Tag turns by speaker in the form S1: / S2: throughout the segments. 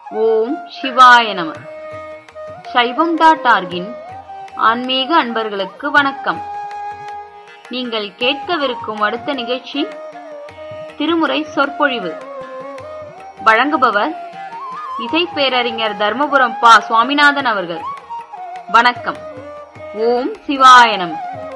S1: ஓம் சிவாய நம சைவம் டாட் ஆர்கின் ஆன்மீக அன்பர்களுக்கு வணக்கம் நீங்கள் கேட்கவிருக்கும் அடுத்த நிகழ்ச்சி திருமுறை சொற்பொழிவு வழங்குபவர் இசை பேரறிஞர் தர்மபுரம் பா சுவாமிநாதன் அவர்கள் வணக்கம் ஓம் சிவாய நம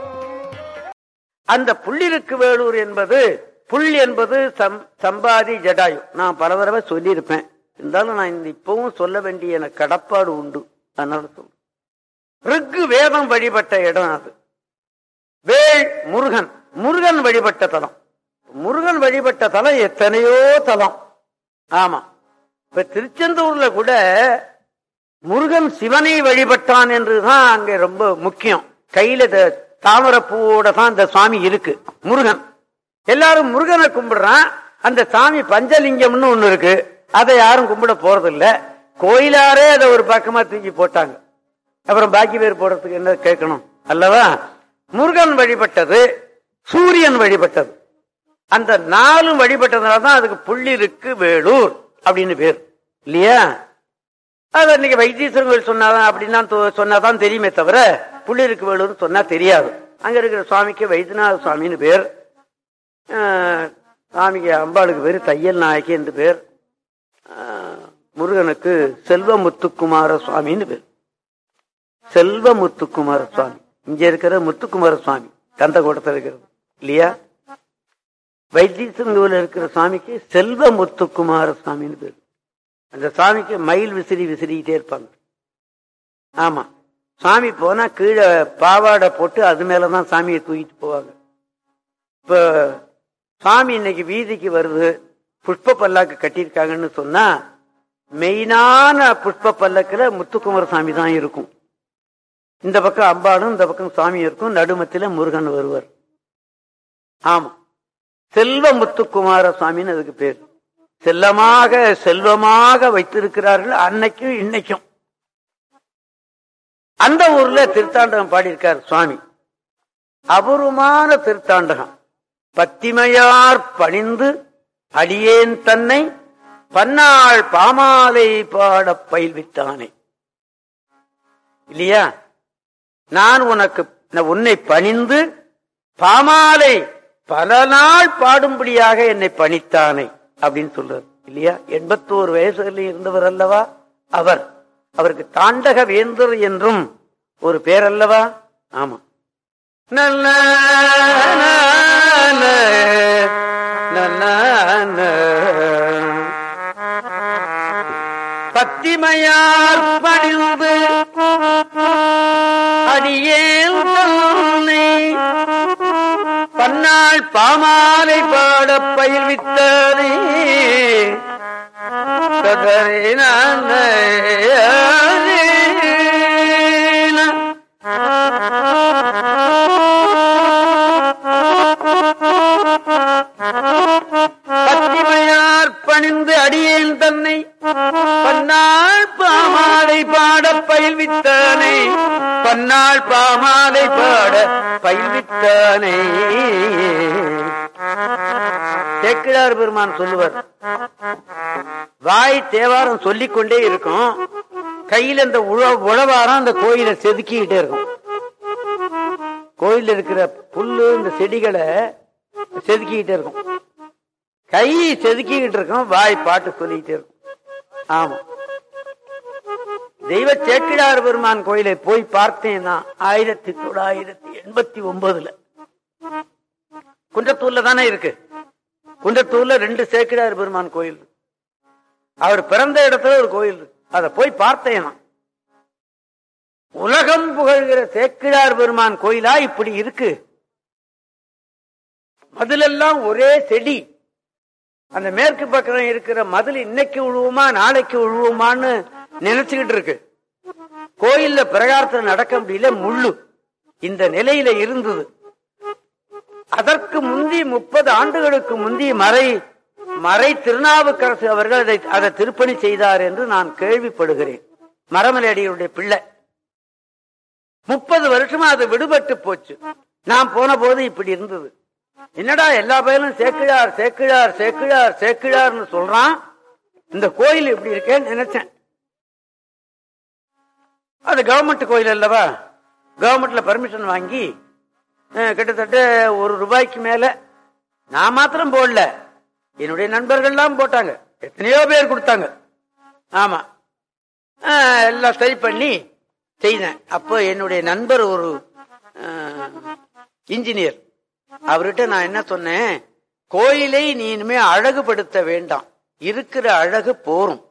S2: அந்த புள்ளிருக்கு வேலூர் என்பது புல் என்பது சம் சம்பாதி ஜடாயு நான் பல தடவை சொல்லியிருப்பேன் இருந்தாலும் நான் இந்த இப்பவும் சொல்ல வேண்டிய எனக்கு கடப்பாடு உண்டு அதனால சொல்றேன் ரிக்கு வேதம் வழிபட்ட இடம் அது வேள் முருகன் முருகன் வழிபட்ட தலம் முருகன் வழிபட்ட தலம் எத்தனையோ தலம் ஆமா இப்ப திருச்செந்தூர்ல கூட முருகன் சிவனை வழிபட்டான் என்றுதான் அங்க ரொம்ப முக்கியம் கையில த- தாமரைப்பூவோட தான் இந்த சுவாமி இருக்கு முருகன் எல்லாரும் முருகனை கும்பிடுறான் அந்த சாமி பஞ்சலிங்கம்னு ஒண்ணு இருக்கு அதை யாரும் கும்பிட போறது இல்ல கோயிலாரே அதை ஒரு பக்கமா தூக்கி போட்டாங்க அப்புறம் பாக்கி பேர் போடுறதுக்கு என்ன கேட்கணும் அல்லவா முருகன் வழிபட்டது சூரியன் வழிபட்டது அந்த நாலும் வழிபட்டதுனால தான் அதுக்கு புள்ளிருக்கு வேலூர் அப்படின்னு பேர் இல்லையா அது இன்னைக்கு வைத்தீஸ்வரன் கோயில் சொன்னாதான் அப்படின்னா தொ- சொன்னாதான் தெரியுமே தவிர புள்ளிருக்கு வேலூர்னு சொன்னா தெரியாது அங்க இருக்கிற சுவாமிக்கு வைத்தியநாத சுவாமின்னு பேர் ஆஹ், சாமிக்கு அம்பாளுக்கு பேர் தையல் நாயக்கி என்று பேர் ஆஹ், முருகனுக்கு செல்வமுத்துக்குமார சுவாமின்னு பேர் செல்வமுத்துக்குமார சுவாமி இங்க இருக்கிற முத்துக்குமார சுவாமி கந்தகோட்டத்தில் இருக்கிறது இல்லையா வைத்தீஸ்வரன் கோயில் இருக்கிற சுவாமிக்கு செல்வமுத்துக்குமார சுவாமின்னு பேர் அந்த சாமிக்கு மயில் விசிறி விசிறிக்கிட்டே இருப்பாங்க ஆமா சாமி போனா கீழே பாவாடை போட்டு அது மேலதான் சாமியை தூக்கிட்டு போவாங்க இப்ப சாமி இன்னைக்கு வீதிக்கு வருது புஷ்ப பல்லாக்கு கட்டியிருக்காங்கன்னு சொன்னா மெயினான புஷ்ப பல்லக்குல முத்துக்குமார சாமி தான் இருக்கும் இந்த பக்கம் அம்பாளும் இந்த பக்கம் சாமி இருக்கும் நடுமத்தில முருகன் வருவார் ஆமா செல்வ முத்துக்குமார சுவாமின்னு அதுக்கு பேர் செல்லமாக செல்வமாக வைத்திருக்கிறார்கள் அன்னைக்கும் இன்னைக்கும் அந்த ஊர்ல திருத்தாண்டகம் பாடியிருக்கார் சுவாமி அபூர்வமான திருத்தாண்டகம் பத்திமையார் பணிந்து அடியேன் தன்னை பன்னாள் பாமாலை பாடப் பயில்வித்தானே இல்லையா நான் உனக்கு நான் உன்னை பணிந்து பாமாலை பல நாள் பாடும்படியாக என்னை பணித்தானே அப்படின்னு சொல்றார் இல்லையா எண்பத்தோரு வயசுல இருந்தவர் அல்லவா அவர் அவருக்கு தாண்டக வேந்தர் என்றும் ஒரு பேர் அல்லவா ஆமா நல்ல பத்திமையார் பணிந்து அடியேன் தன்னை பன்னாள் பாமாலை பாட பயிர்வித்தனே பத்திமையார் பணிந்து அடியேன் தன்னை பன்னாள் பாமாலை பாட பயில்வித்தானே பன்னாள் பாமாலை பாட பயில்வித்தானே சேக்கிழார் பெருமான் சொல்லுவார் வாய் தேவாரம் சொல்லிக் கொண்டே இருக்கும் கையில இந்த உழ உழவாரம் அந்த கோயிலை செதுக்கிக்கிட்டே இருக்கும் கோயில்ல இருக்கிற புல்லு இந்த செடிகளை செதுக்கிக்கிட்டே இருக்கும் கை செதுக்கிக்கிட்டு இருக்கும் வாய் பாட்டு சொல்லிக்கிட்டே இருக்கும் ஆமா தெய்வ சேக்கிழார் பெருமான் கோயிலை போய் பார்த்தேன் நான் ஆயிரத்தி தொள்ளாயிரத்தி எண்பத்தி ஒன்பதுல குன்றத்தூர்ல தானே இருக்கு குன்றத்தூர்ல ரெண்டு சேக்கிழார் பெருமான் கோயில் இருக்கு. அவர் பிறந்த இடத்துல ஒரு கோயில் இருக்கு அதை போய் பார்த்தேன் நான் உலகம் புகழ்கிற சேக்கிழார் பெருமான் கோயிலா இப்படி இருக்கு மதிலெல்லாம் ஒரே செடி அந்த மேற்கு பக்கம் இருக்கிற மதில் இன்னைக்கு உழுவுமா நாளைக்கு உழுவுமான்னு நினைச்சுக்கிட்டு இருக்கு கோயில்ல பிரகாரத்துல நடக்க முடியல முள்ளு இந்த நிலையில இருந்தது அதற்கு முந்தி முப்பது ஆண்டுகளுக்கு முந்தி மறை மறை திருநாவுக்கரசு அவர்கள் அதை அதை திருப்பணி செய்தார் என்று நான் கேள்விப்படுகிறேன் மரமலையடிகளுடைய பிள்ளை முப்பது வருஷமா அது விடுபட்டு போச்சு நான் போன போது இப்படி இருந்தது என்னடா எல்லா பயிலும் சேக்கிழார் சேக்கிழார் சேக்கிழார் சேக்கிழார்னு சொல்றான் இந்த கோயில் இப்படி இருக்கேன்னு நினைச்சேன் அது கவர்மெண்ட் கோயில் அல்லவா கவர்மெண்ட்ல பர்மிஷன் வாங்கி அஹ், கிட்டத்தட்ட ஒரு ரூபாய்க்கு மேல நான் மாத்திரம் போடல என்னுடைய நண்பர்கள்லாம் போட்டாங்க எத்தனையோ பேர் கொடுத்தாங்க ஆமா அஹ், எல்லாம் சரி பண்ணி செய்தேன் அப்போ என்னுடைய நண்பர் ஒரு இன்ஜினியர் அவர்கிட்ட நான் என்ன சொன்னேன் கோயிலை நீ இனிமே அழகுபடுத்த வேண்டாம் இருக்கிற அழகு போரும்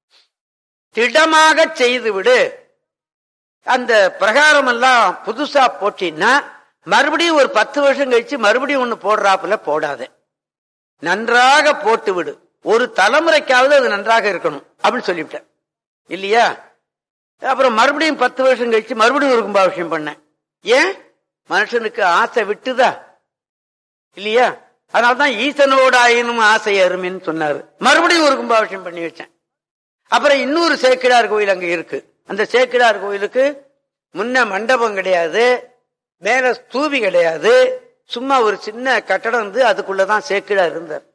S2: திடமாக செய்து விடு அந்த பிரகாரம் எல்லாம் புதுசா போட்டின்னா மறுபடியும் ஒரு பத்து வருஷம் கழிச்சு மறுபடியும் ஒண்ணு போடுறாப்புல போடாத நன்றாக போட்டு விடு ஒரு தலைமுறைக்காவது அது நன்றாக இருக்கணும் அப்படின்னு சொல்லிவிட்டேன் இல்லையா அப்புறம் மறுபடியும் பத்து வருஷம் கழிச்சு மறுபடியும் ஒரு கும்பாபிஷேகம் பண்ணேன் ஏன் மனுஷனுக்கு ஆசை விட்டுதா இல்லையா அதனால்தான் ஈசனோட ஆயினும் ஆசை அருமின்னு சொன்னாரு மறுபடியும் ஒரு கும்பாபிஷேகம் பண்ணி வச்சேன் அப்புறம் இன்னொரு சேக்கிடார் கோயில் அங்க இருக்கு அந்த சேக்கிடார் கோயிலுக்கு முன்ன மண்டபம் கிடையாது மேல ஸ்தூபி கிடையாது சும்மா ஒரு சின்ன கட்டடம் இருந்து அதுக்குள்ளதான் சேக்கிடார் இருந்தார்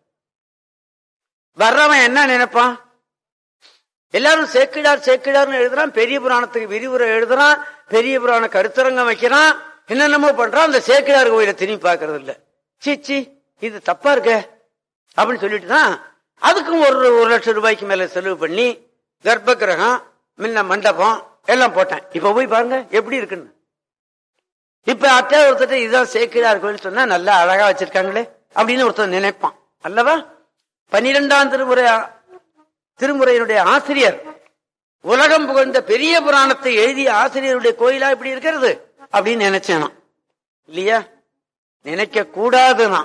S2: வர்றவன் என்ன நினைப்பான் எல்லாரும் சேக்கிடார் சேக்கிடார்னு எழுதுறான் பெரிய புராணத்துக்கு விரிவுரை எழுதுறான் பெரிய புராண கருத்தரங்கம் வைக்கிறான் என்னென்னமோ பண்றான் அந்த சேக்கிடார் கோயிலை திரும்பி பார்க்கறது இல்ல சீச்சி இது தப்பா இருக்க அப்படின்னு சொல்லிட்டு தான் அதுக்கும் ஒரு ஒரு லட்சம் ரூபாய்க்கு மேல செலவு பண்ணி கர்ப்ப கிரகம் முன்ன மண்டபம் எல்லாம் போட்டேன் இப்ப போய் பாருங்க எப்படி இருக்குன்னு இப்ப அத்தை ஒருத்தர் இதுதான் சேக்கிடார் கோயில் சொன்னா நல்லா அழகா வச்சிருக்காங்களே அப்படின்னு ஒருத்தர் நினைப்பான் அல்லவா பன்னிரெண்டாம் திருமுறை திருமுறையினுடைய ஆசிரியர் உலகம் புகழ்ந்த பெரிய புராணத்தை எழுதிய ஆசிரியருடைய கோயிலா இப்படி இருக்கிறது அப்படின்னு நினைச்சேன் நான். இல்லையா நினைக்க கூடாது நான்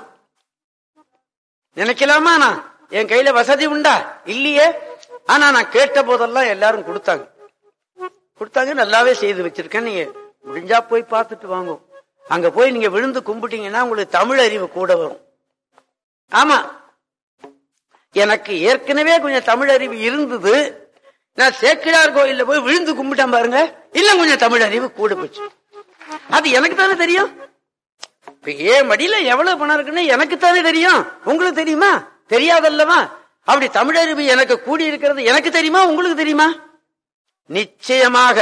S2: நினைக்கலாமா நான் என் கையில வசதி உண்டா இல்லையே ஆனா நான் கேட்ட போதெல்லாம் எல்லாரும் கொடுத்தாங்க கொடுத்தாங்க நல்லாவே செய்து வச்சிருக்கேன் நீங்க முடிஞ்சா போய் பார்த்துட்டு வாங்க அங்க போய் நீங்க விழுந்து கும்பிட்டீங்கன்னா உங்களுக்கு தமிழ் அறிவு கூட வரும் ஆமா எனக்கு ஏற்கனவே கொஞ்சம் தமிழ் அறிவு இருந்தது நான் சேக்கிழார் கோயில்ல போய் விழுந்து கும்பிட்டேன் பாருங்க இல்ல கொஞ்சம் தமிழ் அறிவு கூட போச்சு அது எனக்கு தானே தெரியும் இப்ப ஏன் மடியில எவ்வளவு பணம் இருக்குன்னு எனக்கு தானே தெரியும் உங்களுக்கு தெரியுமா தெரியாதல்லவா அப்படி தமிழ் அறிவு எனக்கு கூடி இருக்கிறது எனக்கு தெரியுமா உங்களுக்கு தெரியுமா நிச்சயமாக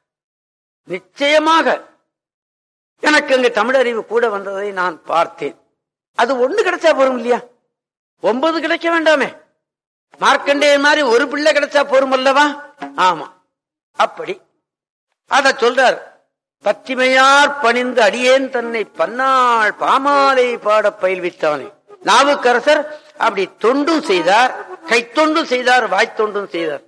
S2: நிச்சயமாக எனக்கு அங்க தமிழ் அறிவு கூட வந்ததை நான் பார்த்தேன் அது ஒண்ணு கிடைச்சா போறோம் இல்லையா ஒன்பது கிடைக்க வேண்டாமே மார்க்கண்டேய மாதிரி ஒரு பிள்ளை கிடைச்சா போரும் அல்லவா ஆமா அப்படி அத சொல்றார் பத்திமையார் பணிந்து அடியேன் தன்னை பன்னாள் பாமாலை பாட பயில்வித்தானே நாவுக்கரசர் அப்படி தொண்டும் செய்தார் கைத்தொண்டும் செய்தார் வாய்த்தொண்டும் செய்தார்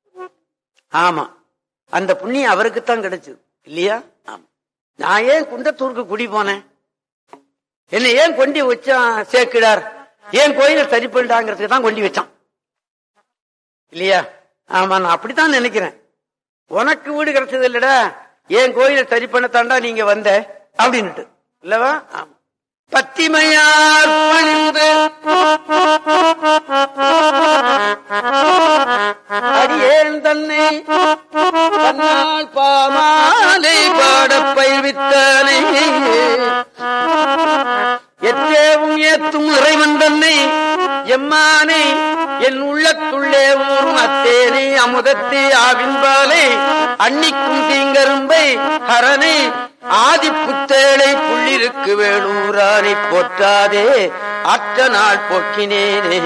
S2: ஆமா அந்த புண்ணியம் அவருக்குத்தான் கிடைச்சது இல்லையா ஆமா நான் ஏன் குண்டத்தூருக்கு குடி போனேன் என்ன ஏன் கொண்டி வச்சான் சேக்கிடார் ஏன் கோயிலை சரி பண்ணிட்டாங்கிறதுக்கு தான் கொண்டி வச்சான் இல்லையா ஆமா நான் அப்படித்தான் நினைக்கிறேன் உனக்கு வீடு கிடைச்சது இல்லடா ஏன் கோயிலை சரி பண்ணத்தாண்டா நீங்க வந்த அப்படின்னுட்டு இல்லவா ஆமா பத்திமையார் பணிந்து அடியேன் தன்னை தன்னால் பாமாலை பாடப் பயிர்வித்தானே எத்தேவும் ஏத்தும் இறைவன் தன்னை எம்மானை என் உள்ளத்துள்ளே ஊறும் அத்தேனை அமுதத்தே ஆவின்பாலை அன்னிக்கும் தீங்கரும்பை ஹரனை ஆதி புத்தேளை புள்ளிருக்கு வேளூரானை போற்றாதே அற்ற நாள் போக்கினேனே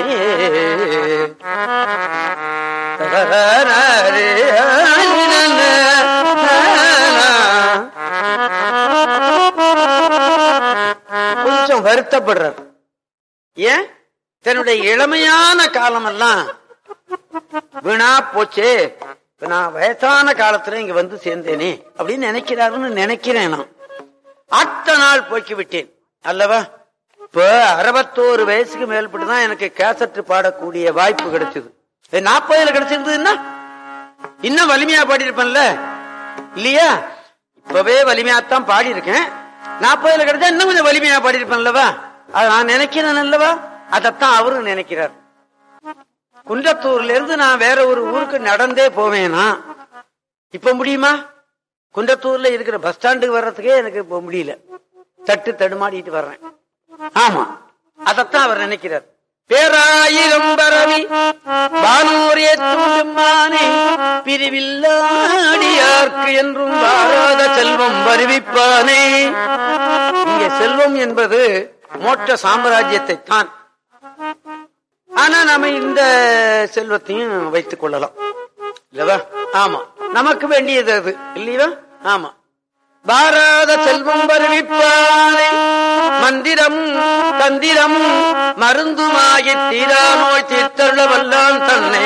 S2: கொஞ்சம் வருத்தப்படுறார் ஏன் தன்னுடைய இளமையான காலமெல்லாம் வீணா போச்சே இப்ப நான் வயசான காலத்துல இங்க வந்து சேர்ந்தேனே அப்படின்னு நினைக்கிறாருன்னு நினைக்கிறேன் நான் அத்த நாள் போக்கி விட்டேன் அல்லவா இப்ப அறுபத்தோரு வயசுக்கு மேல்பட்டுதான் எனக்கு கேசட்டு பாடக்கூடிய வாய்ப்பு கிடைச்சது நாற்பதுல கிடைச்சிருந்ததுன்னா இன்னும் வலிமையா பாடியிருப்பேன்ல இல்லையா இப்பவே வலிமையாத்தான் பாடி இருக்கேன் நாற்பதுல கிடைச்சா இன்னும் கொஞ்சம் வலிமையா பாடியிருப்பேன்லவா அதை நான் நினைக்கிறேன் அல்லவா அதைத்தான் அவரும் நினைக்கிறார் குன்றத்தூர்ல இருந்து நான் வேற ஒரு ஊருக்கு நடந்தே போவேனா இப்ப முடியுமா குன்றத்தூர்ல இருக்கிற பஸ் ஸ்டாண்டுக்கு வர்றதுக்கே எனக்கு இப்ப முடியல தட்டு தடுமாடிட்டு வர்றேன் ஆமா அதத்தான் அவர் நினைக்கிறார் பேராயிரம் பரவி வானூர் ஏற்றும் செம்மானே பிரிவில்லாடியார்க்கு என்றும் வாராத செல்வம் வருவிப்பானே இங்கே செல்வம் என்பது மோட்ச சாம்ராஜ்யத்தை தான் ஆனா நாம இந்த செல்வத்தையும் வைத்துக் கொள்ளலாம் இல்லவா ஆமா நமக்கு வேண்டியது அது இல்லையா ஆமா பாராத செல்வம் வருவிப்பானை மந்திரம் தந்திரம் மருந்துமாகி தீரா நோய் தீர்த்தள்ள வல்லான் தன்னை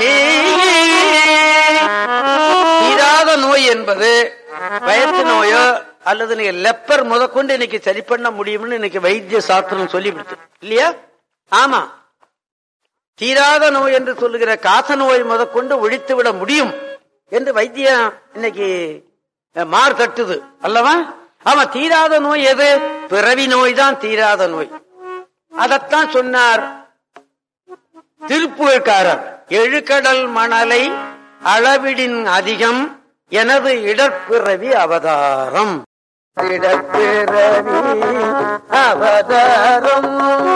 S2: தீராத நோய் என்பது வயத்து நோயோ அல்லது நீங்க லெப்பர் முதற்கொண்டு இன்னைக்கு சரி பண்ண முடியும்னு இன்னைக்கு வைத்திய சாஸ்திரம் சொல்லிவிடுது இல்லையா ஆமா தீராத நோய் என்று சொல்லுகிற காச நோய் முதற்கொண்டு ஒழித்து விட முடியும் என்று வைத்தியம் இன்னைக்கு அஹ், மார் தட்டுது அல்லவா ஆமா தீராத நோய் எது பிறவி நோய் தான் தீராத நோய் அதத்தான் சொன்னார் திருப்புகழ்காரர் எழுகடல் மணலை அளவிடின் அதிகம் எனது இடற்பிறவி அவதாரம் இடற்பிறவி அவதாரம்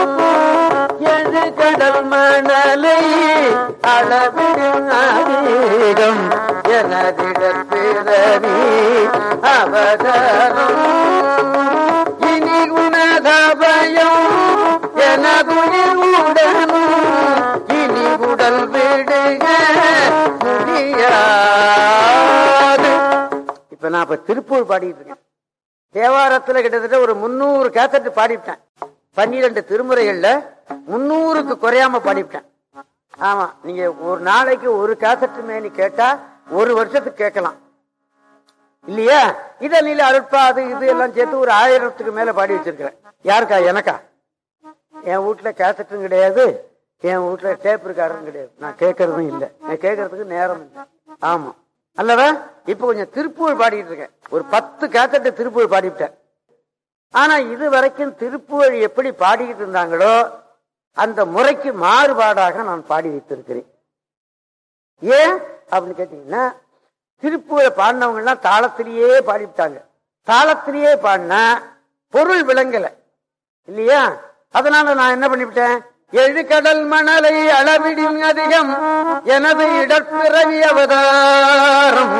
S2: எழுகடல் மணலை அளவிடின் அதிகம் எனதிடற்பிறவி அவதாரம் இனி உனதபயம் எனதுயிர் உடனும் இனி உடல் விடுக முடியாது இப்ப நான் இப்ப திருப்பூர் பாடிட்டு இருக்கேன் தேவாரத்துல கிட்டத்தட்ட ஒரு முன்னூறு கேசட் பாடிவிட்டேன் பன்னிரண்டு திருமுறைகள்ல முன்னூறுக்கு குறையாம பாடிவிட்டேன் ஆமா நீங்க ஒரு நாளைக்கு ஒரு கேசட் மேனி கேட்டா ஒரு வருஷத்துக்கு கேட்கலாம் இல்லையா இத நீல அருட்பா அது இது எல்லாம் சேர்த்து ஒரு ஆயிரத்துக்கு மேல பாடி வச்சிருக்கிறேன் யாருக்கா எனக்கா என் வீட்டுல கேசட்டும் கிடையாது என் வீட்டுல டேப் இருக்காரும் கிடையாது நான் கேட்கறதும் இல்லை நான் கேட்கறதுக்கு நேரம் இல்லை ஆமா அல்லவா இப்ப கொஞ்சம் திருப்பூர் பாடிட்டு இருக்கேன் ஒரு பத்து கேசட்டு திருப்பூர் பாடிவிட்டேன் ஆனா இது வரைக்கும் திருப்புகழ் எப்படி பாடிக்கிட்டு இருந்தாங்களோ அந்த முறைக்கு மாறுபாடாக நான் பாடி வைத்திருக்கிறேன் ஏன் அப்படின்னு கேட்டீங்கன்னா திருப்புகழ பாடினவங்க எல்லாம் தாளத்திலேயே பாடிவிட்டாங்க தாளத்திலேயே பாடினா பொருள் விளங்கல இல்லையா அதனால நான் என்ன பண்ணிவிட்டேன் எழுகடல் மணலை அளவிடின் அதிகம் எனது இடற்பிறவி அவதாரம்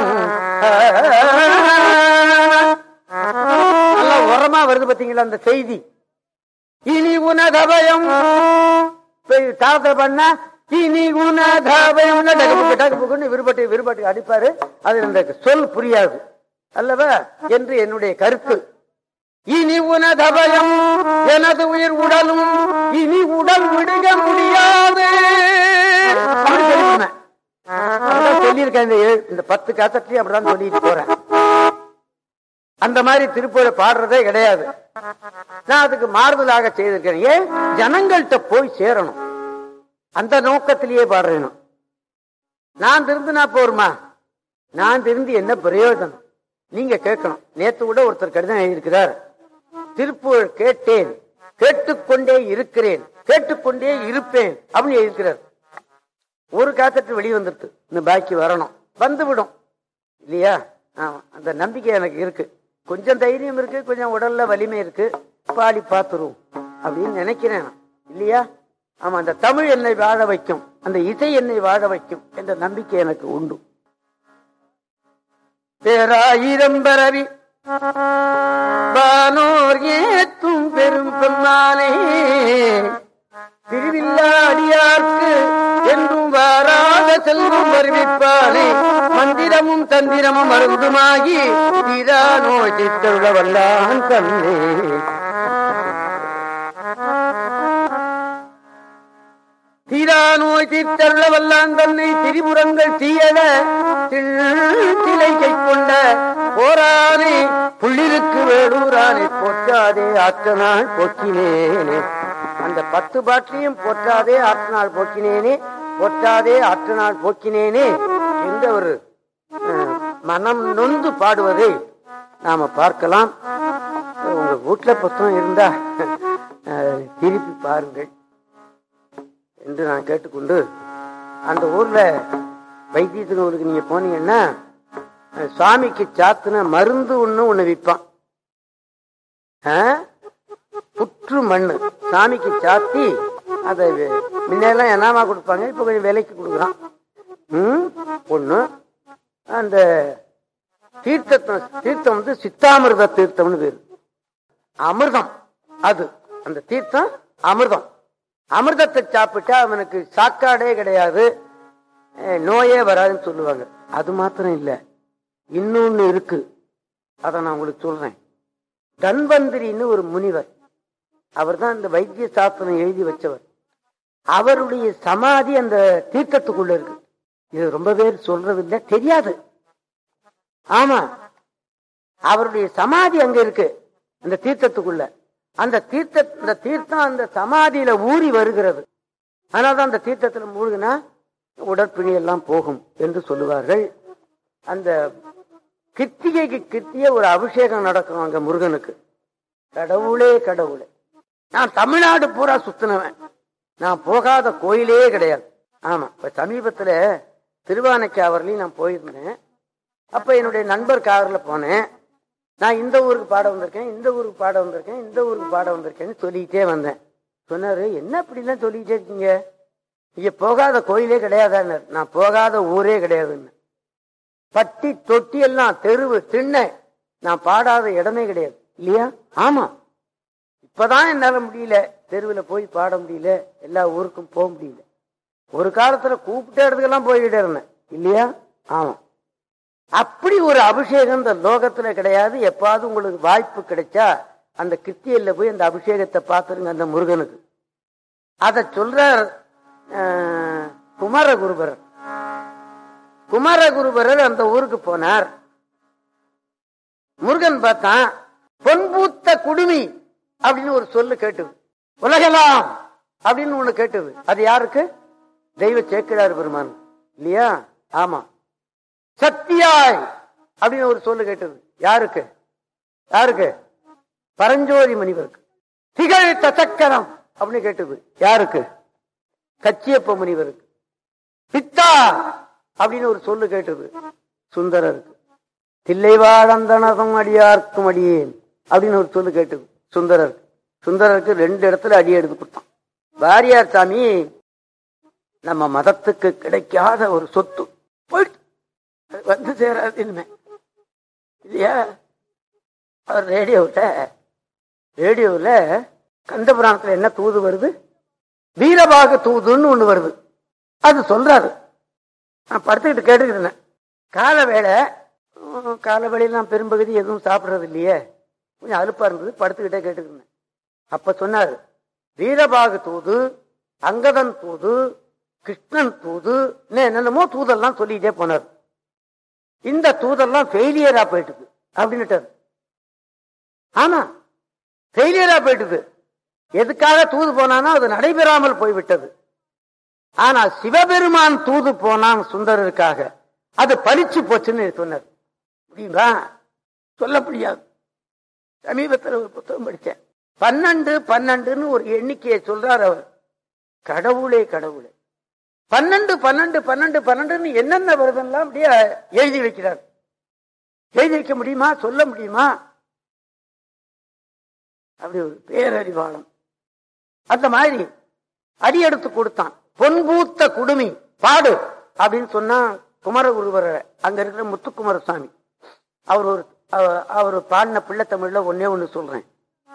S2: நல்லா உரமா வருது பாத்தீங்களா அந்த செய்தி இனி உனதபயம் தாத்த பண்ண இனி உனதபயம் டகுபுக்கு டகுபுக்குன்னு விருப்பட்டு விருப்பட்டு அடிப்பாரு அது இந்த சொல் புரியாது அல்லவா என்று என்னுடைய கருத்து இனி உனதபயம் எனது உயிர் உடலும் இனி உடல் விடுக முடியாது அப்படி சொல்லிருந்தேன். அப்படிதான் சொல்லியிருக்கேன் இந்த ஏழு- இந்த பத்து காசட்லயும் அப்படிதான் சொல்லிட்டு போறேன் அந்த மாதிரி திருப்பூரை பாடுறதே கிடையாது நான் அதுக்கு மாறுதலாக செய்திருக்கேன் ஏன் ஜனங்கள்கிட்ட போய் சேரணும் அந்த நோக்கத்திலேயே பாடுறேன் நான் திருந்தினா போருமா நான் திருந்து என்ன பிரயோஜனம் நீங்க கேட்கணும் நேத்து கூட ஒருத்தர் கடிதம் எழுதியிருக்கிறார் திருப்பூர் கேட்டேன் கேட்டுக்கொண்டே இருக்கிறேன் கேட்டுக்கொண்டே இருப்பேன் அப்படின்னு எழுதியிருக்கிறார் ஒரு காத்தட்டு வெளியே வந்துருது இந்த பாக்கி வரணும் வந்து விடும் இல்லையா ஆமா அந்த நம்பிக்கை எனக்கு இருக்கு கொஞ்சம் தைரியம் இருக்கு கொஞ்சம் உடல்ல வலிமை இருக்கு பாடி பார்த்துருவோம் அப்படின்னு நினைக்கிறேன் நான். இல்லையா ஆமா அந்த தமிழ் என்னை வாழ வைக்கும் அந்த இசை என்னை வாழ வைக்கும் என்ற நம்பிக்கை எனக்கு உண்டு பேராயிரம் பரவி வானோர் ஏத்தும் பெரும் பெம்மானே திருவில்லாடியார்க்கு என்றும் வாராத செல்வம் வருவிப்பானே மந்திரமும் தந்திரமும் மருந்துமாகி தீரா நோய் சித்தருள வல்லான் கண்ணே தீரா நோய் தீர்த்தருள வல்லான் தன்னை திரிபுரங்கள் தீயட திளை கை கொண்ட போரானே புள்ளிருக்கு வேடூரானே போற்றாதே ஆற்றனாள் போக்கினேனே அந்த பத்து பாட்டிலையும் போற்றாதே ஆற்றனாள் போக்கினேனே போற்றாதே ஆற்றனாள் போக்கினேனே என்ற ஒரு அஹ், மனம் நொந்து பாடுவதை நாம பார்க்கலாம் உங்க வீட்டுல புத்தகம் இருந்தா அஹ், திருப்பி பாருங்கள் என்று நான் கேட்டுக்கொண்டு அந்த ஊர்ல வைத்தியத்துக்கு ஊருக்கு நீங்க போனீங்கன்னா அஹ், சுவாமிக்கு சாத்துன மருந்து ஒண்ணு ஒண்ணு விற்பான் ஆ? புற்று மண்ணு சாமிக்கு சாத்தி அதை வே- முன்னெல்லாம் என்னமா கொடுப்பாங்க இப்ப கொஞ்சம் விலைக்கு கொடுக்குறான் ம் ஒண்ணு அந்த தீர்த்தம் தீர்த்தம் வந்து சித்தாமிர்த தீர்த்தம்னு பேரு அமிர்தம் அது அந்த தீர்த்தம் அமிர்தம் அமிர்தத்தை சாப்பிட்டா அவனுக்கு சாக்காடே கிடையாது அஹ், நோயே வராதுன்னு சொல்லுவாங்க அது மாத்திரம் இல்ல இன்னொன்னு இருக்கு அதை நான் உங்களுக்கு சொல்றேன் தன்வந்திரின்னு ஒரு முனிவர் அவர் தான் இந்த வைத்திய சாஸ்திரம் எழுதி வச்சவர் அவருடைய சமாதி அந்த தீர்த்தத்துக்குள்ள இருக்கு இது ரொம்ப பேர் சொல்றது இல்ல தெரியாது ஆமா அவருடைய சமாதி அங்க இருக்கு அந்த தீர்த்தத்துக்குள்ள அந்த தீர்த்த இந்த தீர்த்தம் அந்த சமாதியில ஊறி வருகிறது அதனாலதான் அந்த தீர்த்தத்துல மூழ்கினா உடற்பிணி எல்லாம் போகும் என்று சொல்லுவார்கள் அந்த கிருத்திகைக்கு கிருத்திய ஒரு அபிஷேகம் நடக்கும் அங்க முருகனுக்கு கடவுளே கடவுளே நான் தமிழ்நாடு பூரா சுத்தினவன் நான் போகாத கோயிலே கிடையாது ஆமா இப்ப சமீபத்துல திருவானைக்காவர்லயும் நான் போயிருந்தேன் அப்ப என்னுடைய நண்பர் கார்ல போனேன் நான் இந்த ஊருக்கு பாட வந்திருக்கேன் இந்த ஊருக்கு பாட வந்திருக்கேன் இந்த ஊருக்கு பாட வந்திருக்கேன்னு சொல்லிக்கிட்டே வந்தேன் சொன்னாரு என்ன இப்படிலாம் சொல்லிக்கிட்டே இருக்கீங்க இங்க போகாத கோயிலே கிடையாதான்னு நான் போகாத ஊரே கிடையாதுன்னு பட்டி தொட்டி எல்லாம் தெருவு திண்ணை நான் பாடாத இடமே கிடையாது இல்லையா ஆமா இப்பதான் என்னால முடியல தெருவுல போய் பாட முடியல எல்லா ஊருக்கும் போக முடியல ஒரு காலத்துல கூப்பிட்ட இடத்துக்கெல்லாம் போய்கிட்டே இருந்தேன் இல்லையா ஆமா அப்படி ஒரு அபிஷேகம் இந்த லோகத்துல கிடையாது எப்பாவது உங்களுக்கு வாய்ப்பு கிடைச்சா அந்த கிருத்தியல்ல போய் அந்த அபிஷேகத்தை பார்த்துருங்க அந்த முருகனுக்கு அத சொல்றார் அஹ், குமாரகுருபரர் குமாரகுருபரர் அந்த ஊருக்கு போனார் முருகன் பார்த்தான் பொன்பூத்த குடுமி அப்படின்னு ஒரு சொல்லு கேட்டது உலகலாம் அப்படின்னு ஒண்ணு கேட்டது அது யாருக்கு தெய்வ சேக்கிழார் பெருமான் இல்லையா ஆமா சத்தியாய் அப்படின்னு ஒரு சொல்லு கேட்டது யாருக்கு யாருக்கு பரஞ்சோதி முனிவருக்கு திகழ் தசக்கரம் அப்படின்னு கேட்டது யாருக்கு கச்சியப்ப முனிவருக்கு பித்தா அப்படின்னு ஒரு சொல்லு கேட்டது சுந்தரருக்கு தில்லைவாழந்தனதும் அடியார்க்கும் அடியேன் அப்படின்னு ஒரு சொல்லு கேட்டது சுந்தரருக்கு சுந்தரருக்கு ரெண்டு இடத்துல அடி எடுத்து கொடுத்தான் வாரியார் சாமி நம்ம மதத்துக்கு கிடைக்காத ஒரு சொத்து போயிட்டு அது வந்து சேராது இனிமே இல்லையா அவர் ரேடியோவில் ரேடியோவில் கந்தபுராணத்துல என்ன தூது வருது வீரபாக தூதுன்னு ஒண்ணு வருது அது சொல்றாரு நான் படுத்துக்கிட்டு கேட்டுக்கிட்டு இருந்தேன் கால வேளை உம், கால வேளையில நான் பெரும்பகுதி எதுவும் சாப்பிடுறது இல்லையே கொஞ்சம் அலுப்பா இருந்தது படுத்துக்கிட்டே கேட்டுக்கிட்டு இருந்தேன் அப்ப சொன்னாரு வீரபாக தூது அங்கதன் தூது கிருஷ்ணன் தூது இன்னும் என்னென்னமோ தூதெல்லாம் சொல்லிட்டே போனார் இந்த தூதெல்லாம் ஃபெயிலியரா போயிட்டுது அப்படின்னுட்டாரு ஆமா ஃபெயிலியரா போயிட்டுது எதுக்காக தூது போனானோ அது நடைபெறாமல் போய்விட்டது ஆனா சிவபெருமான் தூது போனான் சுந்தரருக்காக அது பலிச்சு போச்சுன்னு சொன்னார் முடியுமா சொல்ல முடியாது சமீபத்தில் ஒரு புத்தகம் படிச்சேன் பன்னெண்டு பன்னெண்டுன்னு ஒரு எண்ணிக்கையை சொல்றார் அவர் கடவுளே கடவுளே பன்னெண்டு பன்னெண்டு பன்னெண்டு பன்னெண்டுன்னு என்னென்ன வருதெல்லாம் அப்படியே எழுதி வைக்கிறார் எழுதி வைக்க முடியுமா சொல்ல முடியுமா அப்படி ஒரு பேரறிவாளம் அந்த மாதிரி அடி எடுத்து கொடுத்தான் பொன்பூத்த குடுமி பாடு அப்படின்னு சொன்னா குமரகுருவர அங்க இருக்கிற முத்துக்குமாரசாமி அவர் ஒரு அவ- அவர் பாடின பிள்ளை தமிழ்ல ஒன்னே ஒண்ணு சொல்றேன்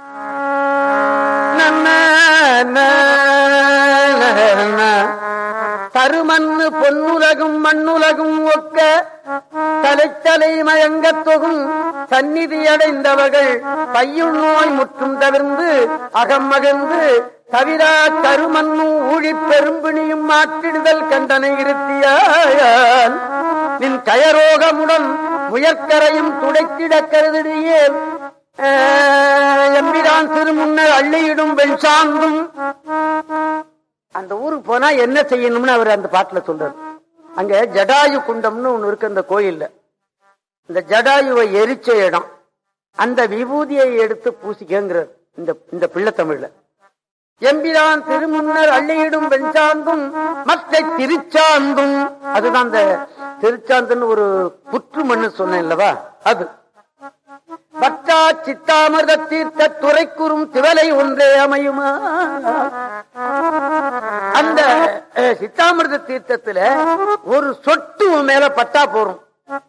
S2: தருமண்ணு பொன்னுலகும் மண்ணுலகும் ஒக்க தலைத்தலை மயங்கத் தொகும் சந்நிதி அடைந்தவர்கள் பையுள் நோய் முற்றும் தவிர்ந்து அகம் மகிழ்ந்து தவிரா தருமண்ணும் ஊழிப் பெரும்பிணியும் மாற்றிடுதல் கண்டனை இருத்தியாயால் நின் கயரோகமுடன் முயற்கரையும் துடைத்திட கருதியே எம்பிரான் சிறு முன்னர் அள்ளியிடும் வெண் சாந்தும் அந்த ஊருக்கு போனா என்ன செய்யணும்னு அவர் அந்த பாட்டுல சொல்றாரு அங்க ஜடாயு குண்டம்னு ஒண்ணு இருக்கு அந்த கோயில்ல இந்த ஜடாயுவை எரிச்ச இடம் அந்த விபூதியை எடுத்து பூசிக்கங்கிறார் இந்த இந்த பிள்ளை தமிழ்ல எம்பிரான் திருமுன்னர் அள்ளியிடும் வெஞ்சாந்தும் மற்ற திருச்சாந்தும் அதுதான் அந்த திருச்சாந்துன்னு ஒரு புற்று மண்ணு சொன்னேன் அல்லவா அது பற்றா சித்தாமிர்த தீர்த்த துறைக்குறும் திவலை ஒன்றே அமையுமா அந்த அஹ், சித்தாமிர்த தீர்த்தத்துல ஒரு சொட்டு உன் மேல பட்டா போறோம்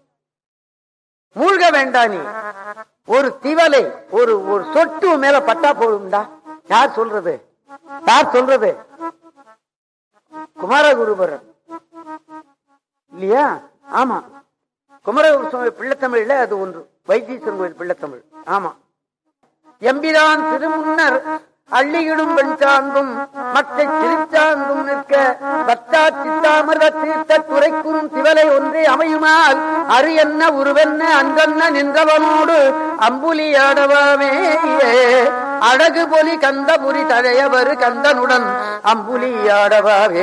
S2: மூழ்க வேண்டாம் நீ ஒரு திவலை ஒரு ஒரு சொட்டு உன் மேல பட்டா போதும்டா யார் சொல்றது யார் சொல்றது குமாரகுருபரன் இல்லையா ஆமா குமரகுரு சுவாமி பிள்ளைத்தமிழ்ல அது ஒன்று வைத்தீஸ்வரன் கோயில் பிள்ளைத்தமிழ் ஆமா எம்பிரான் திருமுன்னர் அள்ளியிடும் பெண் சார்ந்தும் மற்ற திருச்சார்ந்தும் நிற்க பத்தா சித்தாமிரத தீர்த்த துறைக்குறும் திவலை ஒன்றே அமையுமால் அரு என்ன உருவென்ன அன்றன்ன நின்றவனோடு அம்புலியாடவாமே அழகு பொலி கந்தபுரி தழையவரு கந்தனுடன் அம்புலியாடவாவே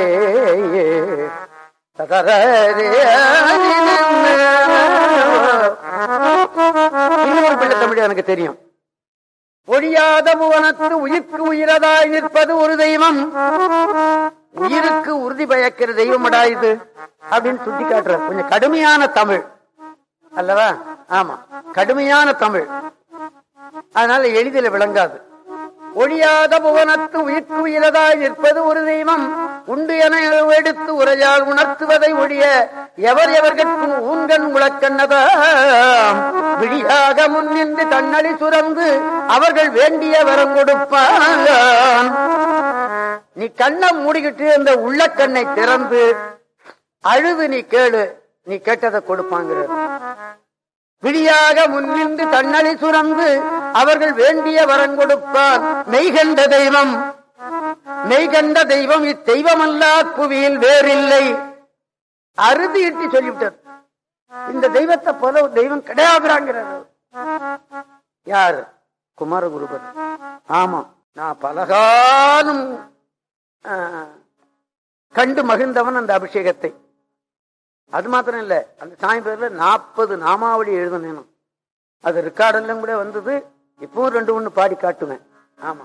S2: இன்னொரு பிள்ளை தமிழ் எனக்கு தெரியும் ஒழியாத புவனத்து உயிர்க்கு உயிரதாய் நிற்பது ஒரு தெய்வம் உயிருக்கு உறுதி பயக்கிற தெய்வமடா இது அப்படின்னு சுட்டி காட்டுற கொஞ்சம் கடுமையான தமிழ் அல்லவா ஆமா கடுமையான தமிழ் அதனால எளிதில் விளங்காது ஒழியாத புவனத்து உயிர்க்கு உயிரதாய் நிற்பது ஒரு தெய்வம் உண்டு என எடுத்து உரையால் உணர்த்துவதை ஒழிய எவர் எவர்கட்கும் ஊன்கண் உளக்கண்ணதாம் விழியாக முன்னின்று தன்னடி சுரந்து அவர்கள் வேண்டிய வரம் கொடுப்பான் நீ கண்ணை மூடிக்கிட்டு அந்த உள்ளக்கண்ணை திறந்து அழுது நீ கேளு நீ கேட்டதை கொடுப்பாங்கிறது விடியாக முன்னின்று தன்னழி சுரந்து அவர்கள் வேண்டிய வரம் கொடுப்பார் மெய்கண்ட தெய்வம் மெய்கண்ட தெய்வம் இத்தெய்வமல்லா புவியில் வேறில்லை அறுதி இட்டு சொல்லிவிட்டார் இந்த தெய்வத்தை போல ஒரு தெய்வம் கிடையாதுறாங்கிறார் யாரு குமாரகுருபர் ஆமா நான் பலகாலம் ஆ, கண்டு மகிழ்ந்தவன் அந்த அபிஷேகத்தை அது மாத்திரம் இல்ல அந்த சாமி பேர்ல நாற்பது நாமாவளி எழுதணும் அது ரெக்கார்டெல்லாம் கூட வந்தது இப்பவும் ரெண்டு ஒண்ணு பாடி காட்டுவேன் ஆமா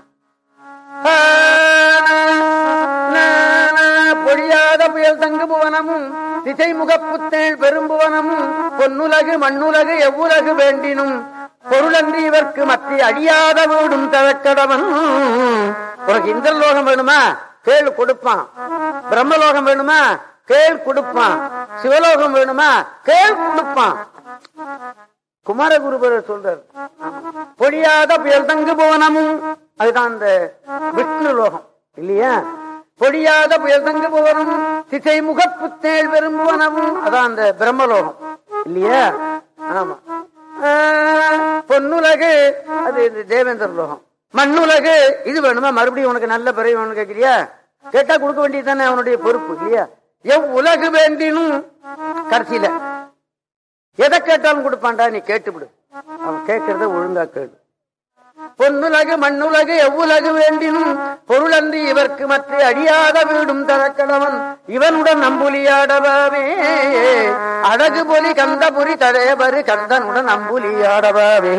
S2: பொழியாத புயல் தங்கு புவனமும் திசை முகப்புத்தேள் பெரும்புவனமும் பொன்னுலகு மண்ணுலகு எவ்வுலகு வேண்டினும் பொருளன்றி இவர்க்கு மற்ற அழியாத வீடும் தவக்கடவன் உனக்கு இந்திரலோகம் வேணுமா கேள் கொடுப்பான் பிரம்மலோகம் வேணுமா கேள் கொடுப்பான் சிவலோகம் வேணுமா கேள் கொடுப்பான் குமாரகுருபரர் சொல்றார் பொழியாத புயல் தங்கு புவனமும் அதுதான் அந்த விஷ்ணு லோகம் இல்லையா பொழியாத புயல் தங்கு புவனமும் திசை முகப்புத்தேள் பெரும்புவனமும் அதான் அந்த பிரம்மலோகம் இல்லையா ஆமா ஆஹ், பொன்னுலகு அது இந்த தேவேந்திர லோகம் மண்ணுலகு இது வேணுமா மறுபடியும் உனக்கு நல்ல பிறகு வேணும் கேட்கிறியா கேட்டா கொடுக்க வேண்டியது தானே அவனுடைய பொறுப்பு இல்லையா எவ் உலகு வேண்டினும் கடைசியில எதை கேட்டாலும் கொடுப்பான்டா நீ கேட்டுவிடு அவன் கேட்கறத ஒழுங்கா கேடு பொன்னுலகு மண்ணுலகு எவ்வுலகு வேண்டினும் பொருளன்றி இவர்க்கு மற்ற அழியாத வீடும் தரக்கடவன் இவனுடன் நம்புலியாடவாவே அழகு பொலி கந்தபுரி தரையபரு கந்தனுடன் நம்புலியாடவாவே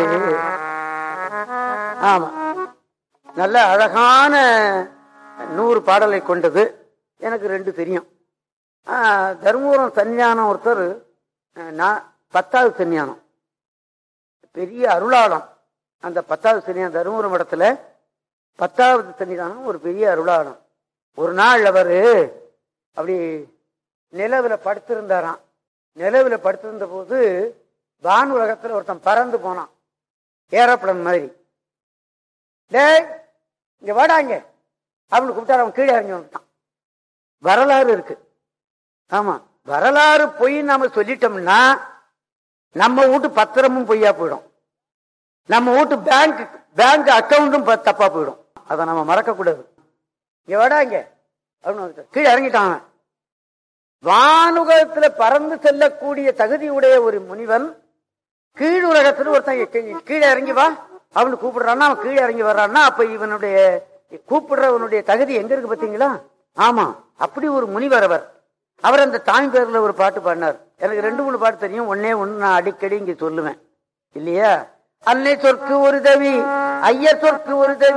S2: ஆமா நல்ல அழகான நூறு பாடலை கொண்டது எனக்கு ரெண்டு தெரியும் ஆ, தருமபுரம் சன்னியானம் ஒருத்தர் ஆ, நான் பத்தாவது சன்னியானம் பெரிய அருளாளம் அந்த பத்தாவது சன்னியானம் தருமபுரம் இடத்துல பத்தாவது சன்னிதானம் ஒரு பெரிய அருளாளம் ஒரு நாள் அவரு அப்படி நிலவுல படுத்திருந்தாராம் நிலவுல படுத்திருந்த போது வான் உலகத்துல ஒருத்தன் பறந்து போனான் ஏரோப்ளேன் மாதிரி டேய் இங்க வாடாங்க அப்படின்னு கூப்பிட்டாரு அவன் கீழே இறங்கி வந்துட்டான் வரலாறு இருக்கு ஆமா வரலாறு பொய் நாம சொல்லிட்டோம்னா நம்ம வீட்டு பத்திரமும் பொய்யா போயிடும் நம்ம வீட்டு பேங்க் பேங்க் அக்கவுண்டும் ப- தப்பா போயிடும் அதை நம்ம மறக்க கூடாது இங்க வாடாங்க அப்படின்னு வந்துட்டான். கீழே இறங்கிட்டான் அவன். வானுலகத்துல பறந்து செல்லக்கூடிய தகுதியுடைய ஒரு முனிவன் கீழ் உலகத்துல ஒருத்தன் கீ- கீழே இறங்கி வா அவனு கூப்பிடுறான்னா அவன் கீழே இறங்கி வர்றான்னா அப்ப இவனுடைய கூப்பிடுறவனுடைய தகுதி எங்க இருக்கு பாத்தீங்களா ஆமா அப்படி ஒரு முனிவர் அவர் அவர் அந்த தாய் பேர்ல ஒரு பாட்டு பாடினார் எனக்கு ரெண்டு மூணு பாட்டு தெரியும் ஒன்னே ஒண்ணு நான் அடிக்கடி இங்க சொல்லுவேன் இல்லையா அன்னை சொற்கு ஒரு தவி ஐயர் சொற்கு ஒரு தவி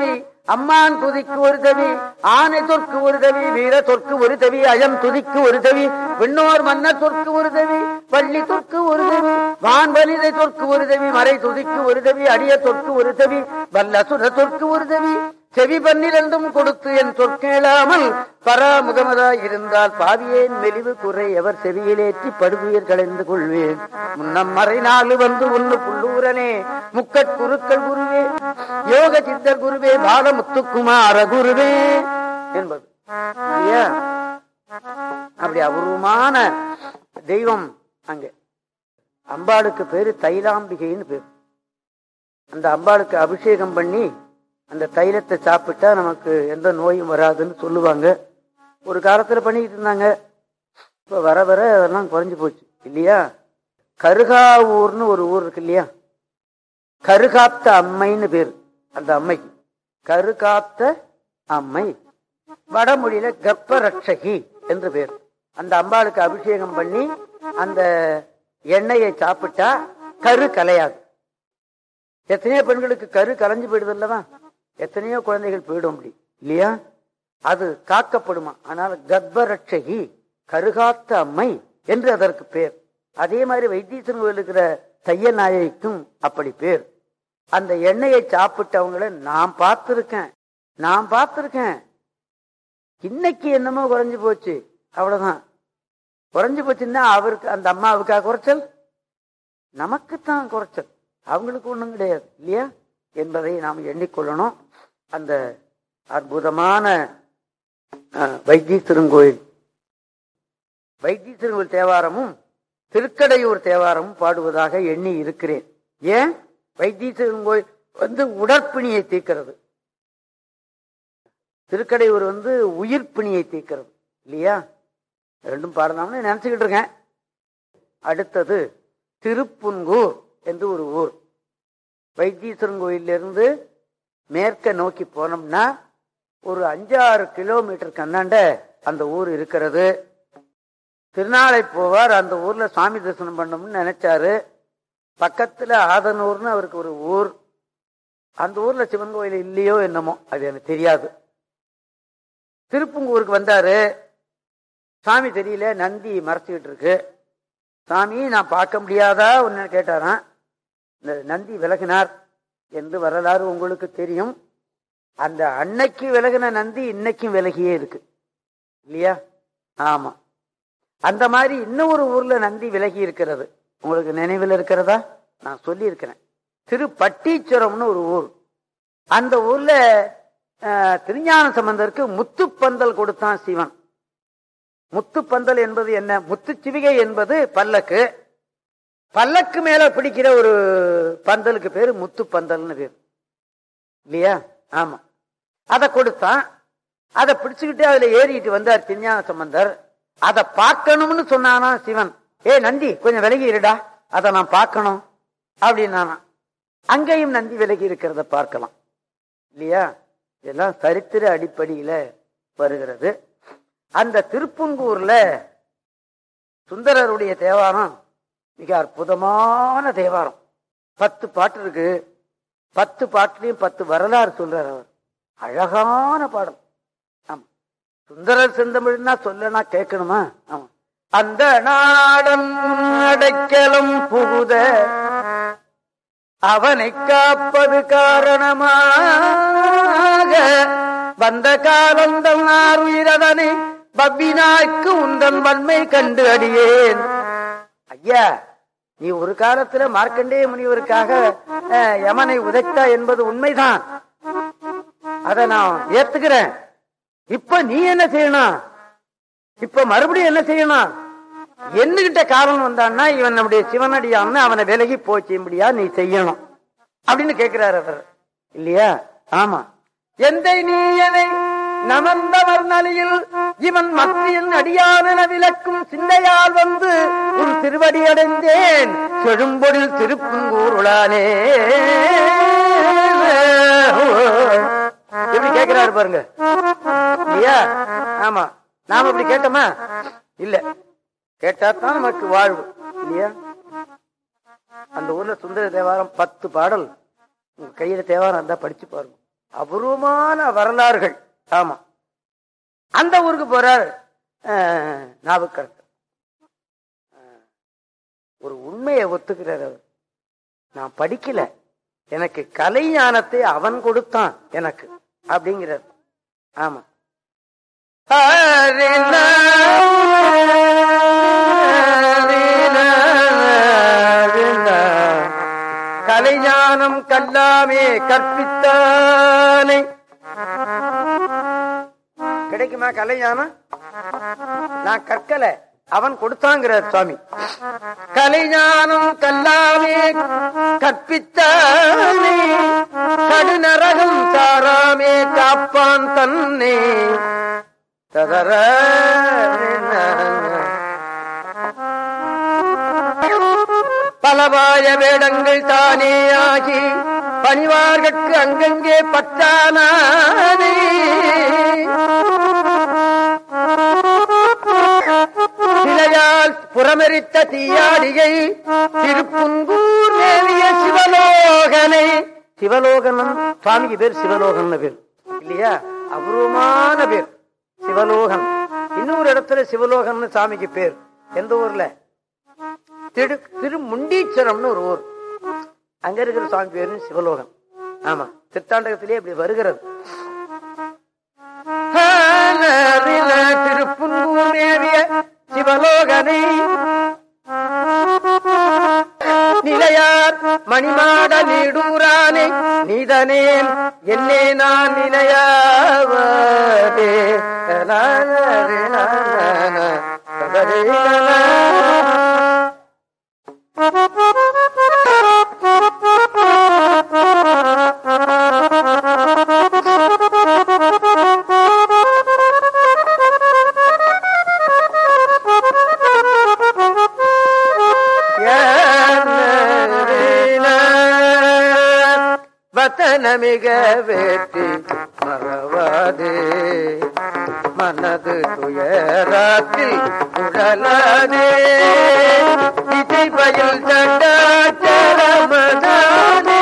S2: அம்மான் துதிக்கு ஒரு தவி ஆனை தொற்கு ஒரு தவி வீர தொற்கு ஒரு தவி அயம் துதிக்கு ஒரு தவி விண்ணோர் மன்னர் தொற்கு ஒரு தவி பள்ளி தொற்கு ஒரு தவி வான் வலிதை தொற்கு ஒரு தவி மறை துதிக்கு ஒரு தவி அடிய தொற்கு ஒரு தவி வல்லசுர தொற்கு ஒரு தவி செவி பன்னிரண்டும் கொடுத்து என் சொற்கேளாமல் பராமுகமதா இருந்தால் பாவியேன் மெலிவு குறை எவர் செவியிலேற்றி படுகுயிர் களைந்து கொள்வேன் முன்னம் மறை நாலு வந்து ஒன்னு புள்ளூரனே முக்கட் குருக்கள் குருவே யோக சித்தர் குருவே பாலமுத்துக்குமார குருவே என்பது இல்லையா அப்படி அபூர்வமான தெய்வம் அங்க அம்பாளுக்கு பேரு தைலாம்பிகைன்னு பேரு அந்த அம்பாளுக்கு அபிஷேகம் பண்ணி அந்த தைலத்தை சாப்பிட்டா நமக்கு எந்த நோயும் வராதுன்னு சொல்லுவாங்க ஒரு காலத்துல பண்ணிக்கிட்டு இருந்தாங்க இப்ப வர வர அதெல்லாம் குறைஞ்சு போச்சு இல்லையா கருகாவூர்னு ஒரு ஊர் இருக்கு இல்லையா கருகாத்த அம்மைன்னு பேர் அந்த அம்மைக்கு கருகாத்த அம்மை வடமொழியில கர்ப்பரட்சகி என்று பேர் அந்த அம்பாளுக்கு அபிஷேகம் பண்ணி அந்த எண்ணெயை சாப்பிட்டா கரு கலையாது எத்தனையோ பெண்களுக்கு கரு கலைஞ்சு போயிடுது அல்லவா எத்தனையோ குழந்தைகள் போயிடும் அப்படி இல்லையா அது காக்கப்படுமா ஆனால் கர்ப்பரட்சகி கருகாத்த அம்மை என்று அதற்கு பேர் அதே மாதிரி வைத்தீஸ்வரன் கோயில் இருக்கிற தைய நாயகிக்கும் அப்படி பேர் அந்த எண்ணெயை சாப்பிட்டவங்கள நான் பார்த்திருக்கேன் நான் பார்த்திருக்கேன் இன்னைக்கு என்னமோ குறைஞ்சு போச்சு அவ்வளவுதான் குறைஞ்சு போச்சுன்னா அவருக்கு அந்த அம்மாவுக்கா குறைச்சல் நமக்குத்தான் குறைச்சல் அவங்களுக்கு ஒண்ணும் கிடையாது இல்லையா என்பதை நாம் எண்ணிக்கொள்ளணும் அந்த அற்புதமான அஹ், வைத்தீஸ்வரன் வைத்தீஸ்வரன் தேவாரமும் திருக்கடையூர் தேவாரமும் பாடுவதாக எண்ணி இருக்கிறேன் ஏன் வைத்தீஸ்வரன் கோயில் வந்து உடற்பிணியை தீர்க்கிறது திருக்கடையூர் வந்து உயிர்ப்பிணியை தீர்க்கிறது இல்லையா ரெண்டும் பாடலாம்னு நினைச்சுக்கிட்டு இருக்கேன் அடுத்தது திருப்புன்கூர் என்று ஒரு ஊர் வைத்தீஸ்வரன் கோயிலிருந்து மேற்க நோக்கி போனோம்னா ஒரு அஞ்சாறு கிலோமீட்டர் கண்ணாண்ட அந்த ஊர் இருக்கிறது திருநாளை போவார் அந்த ஊர்ல சுவாமி தரிசனம் பண்ணணும்னு நினைச்சாரு பக்கத்துல ஆதனூர்னு அவருக்கு ஒரு ஊர் அந்த ஊர்ல சிவன் கோயில் இல்லையோ என்னமோ அது எனக்கு தெரியாது திருப்பங்கூருக்கு வந்தாரு சாமி தெரியல நந்தி மறைச்சிக்கிட்டு இருக்கு சாமி நான் பார்க்க முடியாதா ஒன்னு கேட்டாராம் இந்த நந்தி விலகினார் என்று வரலாறு உங்களுக்கு தெரியும் அந்த அன்னைக்கு விலகின நந்தி இன்னைக்கும் விலகியே இருக்கு இல்லையா ஆமா அந்த மாதிரி இன்னொரு ஊர்ல நந்தி விலகி இருக்கிறது உங்களுக்கு நினைவில் இருக்கிறதா நான் சொல்லி இருக்கிறேன் திருப்பட்டீச்சுரம்னு ஒரு ஊர் அந்த ஊர்ல அஹ், திருஞான சம்பந்தருக்கு முத்துப்பந்தல் கொடுத்தான் சிவன் முத்துப்பந்தல் என்பது என்ன முத்துச்சிவிகை என்பது பல்லக்கு பல்லக்கு மேல பிடிக்கிற ஒரு பந்தலுக்கு பேரு முத்துப்பந்தல்னு பேர் இல்லையா ஆமா அதை கொடுத்தான் அதை பிடிச்சுக்கிட்டு அதுல ஏறிட்டு வந்தார் திருஞான சம்பந்தர் அதை பார்க்கணும்னு சொன்னானா சிவன் ஏ நந்தி கொஞ்சம் விலகி இருடா அதை நான் பார்க்கணும் அப்படின்னானா அங்கேயும் நந்தி விலகி இருக்கிறத பார்க்கலாம் இல்லையா இதெல்லாம் சரித்திர அடிப்படையில வருகிறது அந்த திருப்புங்கூர்ல சுந்தரருடைய தேவாரம் மிக அற்புதமான தேவாரம் பத்து பாட்டு இருக்கு பத்து பாட்டுலயும் பத்து வரலாறு சொல்றார் அவர் அழகான பாடல் ஆமா சுந்தரர் செந்தமிழ்னா சொல்லனா கேட்கணுமா ஆமா அந்த நாடன் அடைக்கலம் புகுத அவனை காப்பது காரணமாக வந்த காலந்தம் உயிரதனை பவ்வினாய்க்கு உந்தன் வன்மை கண்டு அடியேன் ஐயா நீ ஒரு காலத்துல மார்க்கண்டேய முனிவருக்காக அஹ், யமனை உதைத்தா என்பது உண்மைதான் அதை நான் ஏத்துக்கிறேன் இப்ப நீ என்ன செய்யணும் இப்ப மறுபடியும் என்ன செய்யணும் என்னகிட்ட காரணம் வந்தான்னா இவன் நம்முடைய சிவனடியான்னு அவனை விலகி போச்சும்படியா நீ செய்யணும் அப்படின்னு கேட்கிறார் அவர் இல்லையா ஆமா எந்த நீ என்னை நமந்தவர் நலியில் இவன் மத்தியில் அடியானென விளக்கும் சிந்தையால் வந்து உன் திருவடி அடைந்தேன் செழும்பொழில் திருப்புங்கூருளானே எப்படி கேட்கிறாரு பாருங்க இல்லையா ஆமா நாம அப்படி கேட்டோமா இல்ல கேட்டா தான் நமக்கு வாழ்வு இல்லையா அந்த ஊர்ல சுந்தர தேவாரம் பத்து பாடல் உங்க கையில தேவாரம் இருந்தா படிச்சு பாருங்க அபூர்வமான வரலாறுகள் ஆமா அந்த ஊருக்கு போறார் அஹ், நாவுக்கரசர் அஹ், ஒரு உண்மையை ஒத்துக்கிறார் அவர் நான் படிக்கல எனக்கு கலை ஞானத்தை அவன் கொடுத்தான் எனக்கு அப்படிங்கிறார் ஆமா கலைஞானம் கல்லாமே கற்பித்தானே கிடைக்குமா கலைஞானம் நான் கற்கல அவன் கொடுத்தாங்கிறார் சுவாமி கலைஞானம் கல்லாமே கற்பித்தானே கடுநரகம் சாராமே காப்பான் தன்னே ததர பலவாய வேடங்கள் தானே ஆகி பணிவார்கட்கு அங்கங்கே பற்றானே சிலையால் புறமெரித்த தீயாடிகை திருப்புங்கூர் நேவிய சிவலோகனை சிவலோகனம் சுவாமிக்கு பேர் சிவலோகன் பேர் இல்லையா அபூர்வமான பேர் சிவலோகன் இன்னொரு இடத்துல சிவலோகன் சாமிக்கு பேர் எந்த ஊர்ல திரு திரு முண்டீச்சரம்னு ஒரு ஊர் அங்க இருக்கிற சுவாமி பேரு சிவலோகன் ஆமா திருத்தாண்டகத்திலே இப்படி வருகிறது திருப்புங்கூர் மேவிய சிவலோகனை நிலையார் மணிமாட நீடூரானே நீதனேன் என்னே நான் நிலையாவதே வத்தனமிக வேட்டி மறவாதே மனது துயராத்தில் உடலாதே இசை பயில் சண்டாச்சரமதானே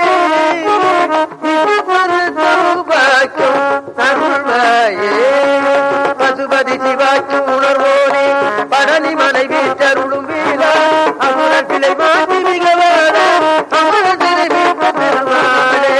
S2: சௌபாக்கியம் அருள்வாயே பசுபதி சிவாக்கும் உணர்வோனே பழனி மனை வீட்டருளும் வீரா அமுரன் பிள்ளை மாற்றி மிகவான அமுரன் திரை மீட்பு பெருமாளே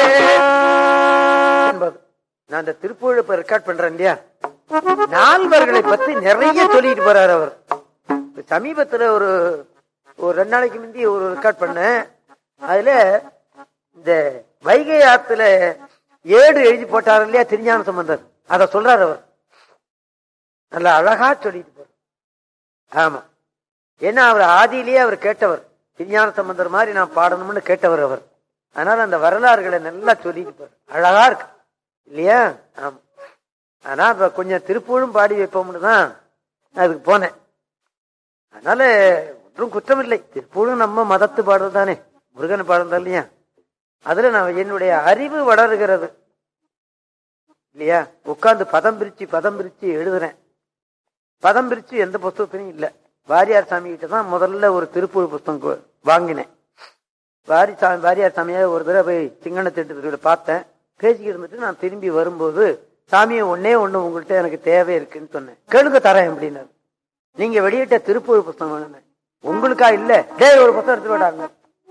S2: என்பது நான் அந்த திருப்புழை இப்ப ரெக்கார்ட் பண்றேன் இல்லையா நால்வர்களை பத்தி நிறைய சொல்லிட்டு போறாரு அவர் இப்ப சமீபத்துல ஒரு ஒரு ரெண்டு நாளைக்கு முந்தி ஒரு ரெக்கார்ட் பண்ணேன் அதுல இந்த வைகை ஆத்துல ஏடு எழுதி போட்டார் இல்லையா திருஞான சம்பந்தர் அத சொல்றாரு அவர் நல்ல அழகா சொல்லிட்டு போறார் ஆமா ஏன்னா அவர் ஆதியிலேயே அவர் கேட்டவர் திருஞான சம்பந்தர் மாதிரி நான் பாடணும்னு கேட்டவர் அவர் அதனால அந்த வரலாறுகளை நல்லா சொல்லிட்டு போறார் அழகா இருக்கு இல்லையா ஆமா ஆனா இப்ப கொஞ்சம் திருப்பூரும் பாடி வைப்போம்னு தான் அதுக்கு போனேன் அதனால ஒன்றும் குற்றம் இல்லை திருப்பூரும் நம்ம மதத்து பாடல் தானே முருகன் பாடல் தான் இல்லையா அதுல நான் என்னுடைய அறிவு வளருகிறது இல்லையா உட்கார்ந்து பதம் பிரிச்சு பதம் பிரிச்சு எழுதுறேன் பதம் பிரிச்சு எந்த புஸ்தகத்திலையும் இல்ல வாரியார் சாமி கிட்ட தான் முதல்ல ஒரு திருப்பூர் புஸ்தகம் கொ- வாங்கினேன் வாரி சாமி வாரியார் சாமியை ஒரு தடவை போய் சிங்கன திட்டத்துல பார்த்தேன் பேசிக்கிட்டு இருந்துட்டு நான் திரும்பி வரும்போது சாமியை ஒன்னே ஒண்ணு உங்கள்கிட்ட எனக்கு தேவை இருக்குன்னு சொன்னேன் கேளுங்க தரேன் அப்படின்னாரு நீங்க வெளியிட்ட திருப்பூர் புஸ்தகம் வேணும்னு உங்களுக்கா இல்ல டேய் ஒரு புத்தகம் எடுத்து விடாங்க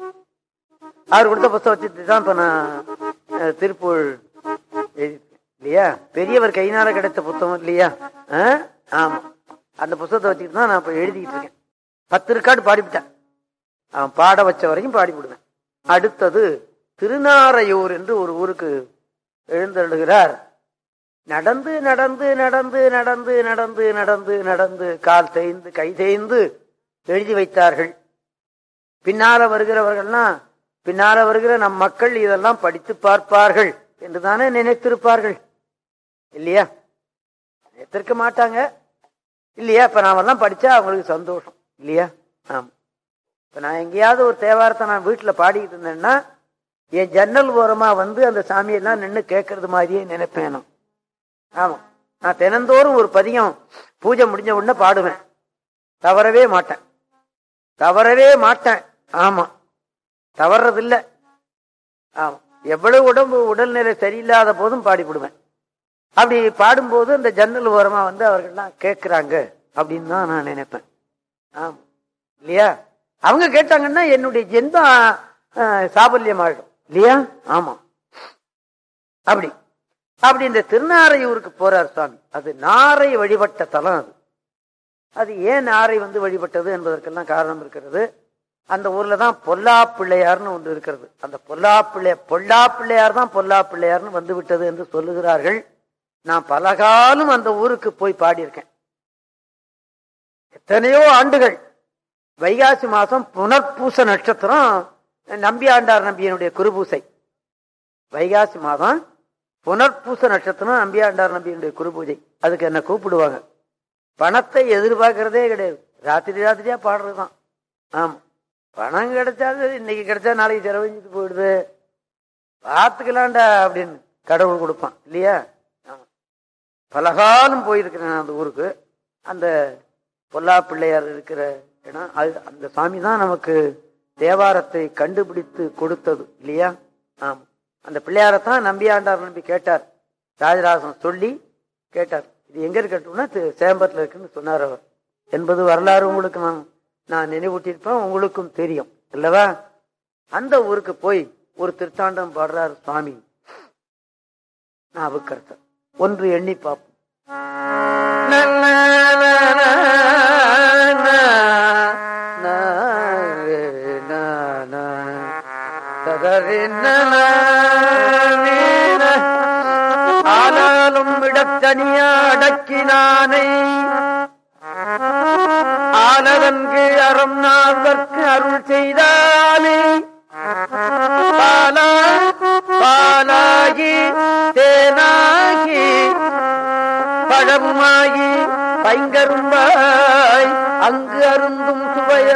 S2: அவர் கொடுத்த புத்தகம் வச்சுட்டு தான் இப்ப நான் அஹ், திருப்பூர் எழுதியிருக்கேன். இல்லையா பெரியவர் கையினால கிடைத்த புத்தகம் இல்லையா ஆ? ஆமா அந்த புத்தகத்தை வச்சுட்டு தான் நான் இப்ப எழுதிட்டு இருக்கேன் பத்து ரெக்கார்டு பாடிவிட்டேன் அவன் பாட வச்ச வரைக்கும் பாடி விடுவேன் அடுத்தது திருநாரையூர் என்று ஒரு ஊருக்கு எழுந்தருளுகிறார் நடந்து நடந்து நடந்து நடந்து நடந்து நடந்து நடந்து கால் தேய்ந்து கை தேய்ந்து எழுதி வைத்தார்கள் பின்னால வருகிறவர்கள்னா பின்னால வருகிற நம் மக்கள் இதெல்லாம் படித்து பார்ப்பார்கள் என்றுதானே நினைத்திருப்பார்கள் இல்லையா நினைத்திருக்க மாட்டாங்க இல்லையா இப்ப நாமெல்லாம் படிச்சா அவங்களுக்கு சந்தோஷம் இல்லையா ஆமா இப்ப நான் எங்கேயாவது ஒரு தேவாரத்தை நான் வீட்டுல பாடிக்கிட்டு இருந்தேன்னா என் ஜன்னல் ஓரமா வந்து அந்த சாமியெல்லாம் நின்னு கேட்கறது மாதிரியே நினைப்பேன் நான். ஆமா நான் தினந்தோறும் ஒரு பதியம் பூஜை முடிஞ்ச உடனே பாடுவேன் தவறவே மாட்டேன் தவறவே மாட்டேன் ஆமா தவறதில்ல ஆமா எவ்வளவு உடம்பு உடல்நிலை சரியில்லாத போதும் பாடிவிடுவேன் அப்படி பாடும்போது அந்த ஜன்னல் ஓரமா வந்து அவர்கள்லாம் கேட்கிறாங்க அப்படின்னு தான் நான் நினைப்பேன் ஆமா இல்லையா அவங்க கேட்டாங்கன்னா என்னுடைய ஜென்மம் அஹ், சாபல்யமாயிடும் இல்லையா ஆமா அப்படி அப்படி இந்த திருநாரையூருக்கு போறார் சுவாமி அது நாரை வழிபட்ட தலம் அது அது ஏன் நாரை வந்து வழிபட்டது என்பதற்கெல்லாம் காரணம் இருக்கிறது அந்த ஊர்ல தான் பொல்லா பிள்ளையார்னு ஒன்று இருக்கிறது அந்த பொல்லா பிள்ளை பொல்லா பிள்ளையார் தான் பொல்லா பிள்ளையார்னு வந்து விட்டது என்று சொல்லுகிறார்கள் நான் பல காலம் அந்த ஊருக்கு போய் பாடியிருக்கேன் எத்தனையோ ஆண்டுகள் வைகாசி மாசம் புனர்பூச நட்சத்திரம் நம்பி ஆண்டார் நம்பியனுடைய குருபூசை வைகாசி மாதம் புனர்பூச நட்சத்திரம் நம்பி ஆண்டார் நம்பியனுடைய குருபூஜை அதுக்கு என்ன கூப்பிடுவாங்க பணத்தை எதிர்பார்க்கறதே கிடையாது ராத்திரி ராத்திரியா பாடுறதுதான் ஆமா பணம் கிடைச்சாது இன்னைக்கு கிடைச்சா நாளைக்கு செலவழிஞ்சிட்டு போயிடுது பார்த்துக்கலாம்டா அப்படின்னு கடவுள் கொடுப்பான் இல்லையா ஆமா. பலகாலம் போயிருக்கிறேன் நான் அந்த ஊருக்கு அந்த பொல்லா பிள்ளையார் இருக்கிற இடம் அது அந்த சாமி தான் நமக்கு தேவாரத்தை கண்டுபிடித்து கொடுத்தது இல்லையா ஆமா அந்த பிள்ளையாரைத்தான் நம்பி ஆண்டார் நம்பி கேட்டார் ராஜராஜன் சொல்லி கேட்டார் இது எங்க இருக்கட்டும்னா தி- சேம்பரத்துல இருக்குன்னு சொன்னார் அவர் என்பது வரலாறு உங்களுக்கு நான் நான் நினைவூட்டியிருப்பேன் உங்களுக்கும் தெரியும் இல்லவா அந்த ஊருக்கு போய் ஒரு திருத்தாண்டம் பாடுறார் சுவாமி நாவுக்கரசர் ஒன்று எண்ணி பார்ப்போம் ஆனாலும் விடத்தனியா அடக்கினானை ஆனதற்கு அறம் நாள்வர்க்கு அருள் செய்தானே பாலா பாலாகி தேனாகி பழமுமாகி பைங்கரும்பாய் அங்கு அருந்தும் சுவைய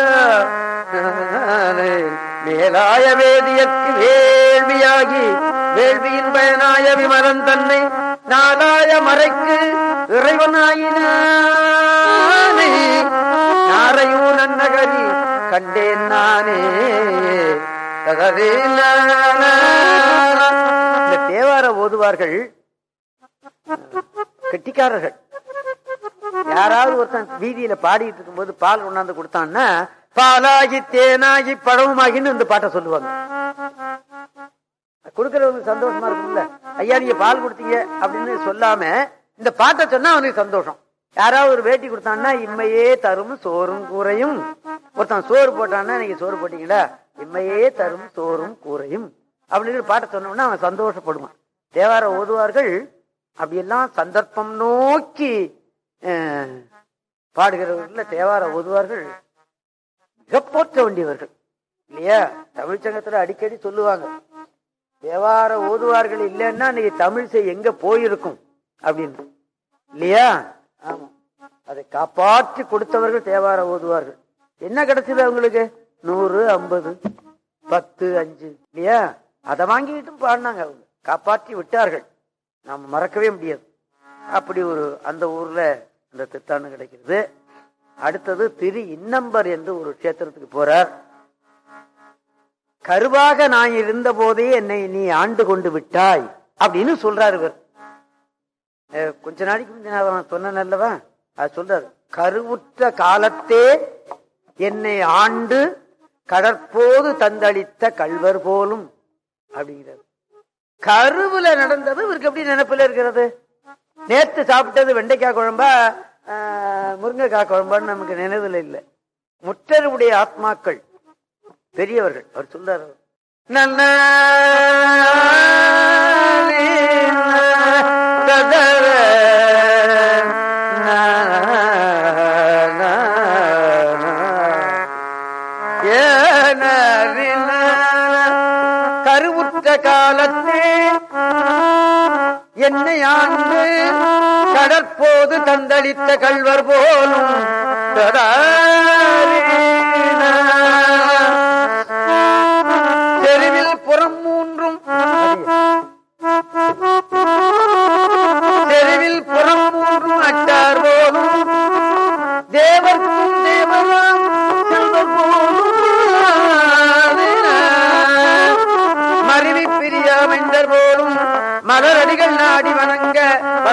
S2: மேலாய வேதியற்கு வேள்வியாகி வேள்வியின் பயனாய விமலன் தன்னை நாளாய மறைக்கு இறைவனாயினானே நாரையூர் நன்னகரி கண்டேன் நானே இந்த தேவார ஓதுவார்கள் கெட்டிக்காரர்கள் யாராவது ஒருத்தன் வீதியில பாடிட்டு இருக்கும்போது பால் கொண்டாந்து கொடுத்தான்னா பாலாகி தேனாகி பழமுமாகின்னு இந்த பாட்டை சொல்லுவாங்க கொடுக்கறவங்க சந்தோஷமா இருக்கும்ல ஐயா நீங்க பால் கொடுத்தீங்க அப்படின்னு சொல்லாம இந்த பாட்டை சொன்னா அவனுக்கு சந்தோஷம் யாராவது ஒரு வேட்டி கொடுத்தான்னா இம்மையே தரும் சோறும் கூரையும் ஒருத்தன் சோறு போட்டான்னா நீங்க சோறு போட்டீங்களா இம்மையே தரும் சோறும் கூரையும் அப்படின்னு பாட்டை சொன்னோம்னா அவன் சந்தோஷப்படுவான் தேவார ஓதுவார்கள் அப்படியெல்லாம் சந்தர்ப்பம் நோக்கி அஹ், பாடுகிறவர்கள் தேவார ஓதுவார்கள் மிக போற்ற வேண்டியவர்கள் இல்லையா தமிழ்ச்சங்கத்துல அடிக்கடி சொல்லுவாங்க தேவார ஓதுவார்கள் இல்லைன்னா இன்னைக்கு தமிழிசை எங்க போயிருக்கும் அப்படின்னு இல்லையா ஆமா அதை காப்பாற்றி கொடுத்தவர்கள் தேவார ஓதுவார்கள் என்ன கிடைச்சது அவங்களுக்கு நூறு ஐம்பது பத்து அஞ்சு இல்லையா அதை வாங்கிட்டும் பாடினாங்க அவங்க காப்பாற்றி விட்டார்கள் நாம மறக்கவே முடியாது அப்படி ஒரு அந்த ஊர்ல அந்த தித்தாண்டு கிடைக்கிறது அடுத்தது திரு இன்னம்பர் என்று ஒரு கஷேத்திரத்துக்கு போறார் கருவாக நான் இருந்த போதே என்னை நீ ஆண்டு கொண்டு விட்டாய் அப்படின்னு சொல்றாரு இவர் அஹ் கொஞ்ச நாளைக்கு முந்தைய நான் சொன்னேன் அல்லவா அது சொல்றாரு கருவுற்ற காலத்தே என்னை ஆண்டு கடற்போது தந்தளித்த கல்வர் போலும் அப்படிங்கிறார் கருவுல நடந்தது இவருக்கு எப்படி நினைப்புல இருக்கிறது நேத்து சாப்பிட்டது வெண்டைக்காய் குழம்பா ஆஹ், முருங்கைக்காய் குழம்பான்னு நமக்கு நினைவுல இல்லை முற்றருடைய ஆத்மாக்கள் பெரியவர்கள் அவர் சொல்றாரு நல்ல கருவுற்ற காலத்தே என்னை ஆண்டு கடற்போது தந்தளித்த கல்வர் போலும் தெருவில் புறம் மூன்றும் தெருவில் புறம் மூன்றும் அட்டார் போலும் தேவர்க்கும் தேவராம் செல்வர் போலும் மருவி பிரியா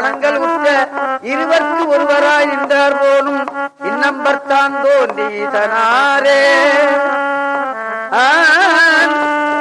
S2: அனங்கள் உற்ற இருவர்க்கு ஒருவராய் நின்றார் போலும் இன்னம்பர்த்தான் தோன்றி தனாரே ஆன்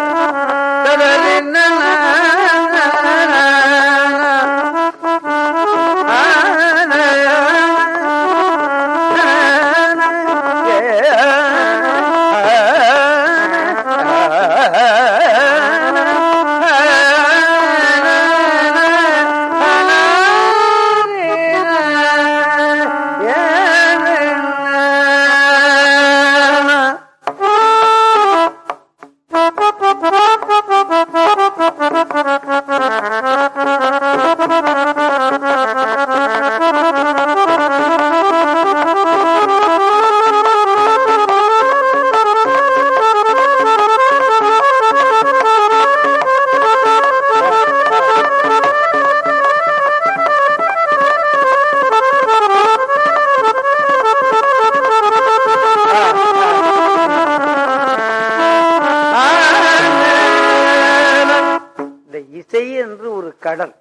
S2: இந்த இசை என்று ஒரு கடல்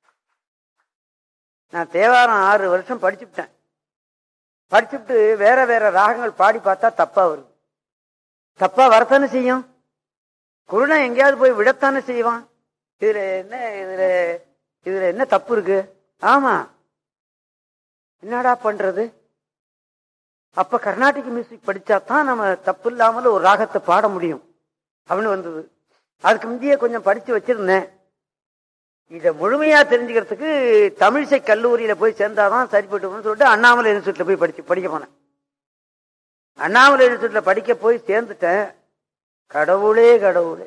S2: நான் தேவாரம் ஆறு வருஷம் படிச்சுட்டேன் படிச்சுட்டு வேற வேற ராகங்கள் பாடி பார்த்தா தப்பா வருது தப்பா வரத்தானே செய்யும் குருணை எங்கேயாவது போய் விடத்தானே செய்வான் இதுல என்ன இதுல இதுல என்ன தப்பு இருக்கு ஆமா என்னடா பண்றது அப்ப கர்நாடிக் மியூசிக் படிச்சா தான் நம்ம தப்பு இல்லாமல் ஒரு ராகத்தை பாட முடியும் அப்படின்னு வந்தது அதுக்கு முந்தைய கொஞ்சம் படிச்சு வச்சிருந்தேன் இத முழுமையா தெரிஞ்சுக்கிறதுக்கு தமிழிசை கல்லூரியில போய் சேர்ந்தாதான் சரிப்பட்டு வரும்னு சொல்லிட்டு அண்ணாமலை யூனிவர்சிட்டியில போய் படிச்சு படிக்க போனேன் அண்ணாமலை யூனிவர்சிட்டியில படிக்க போய் சேர்ந்துட்டேன் கடவுளே கடவுளே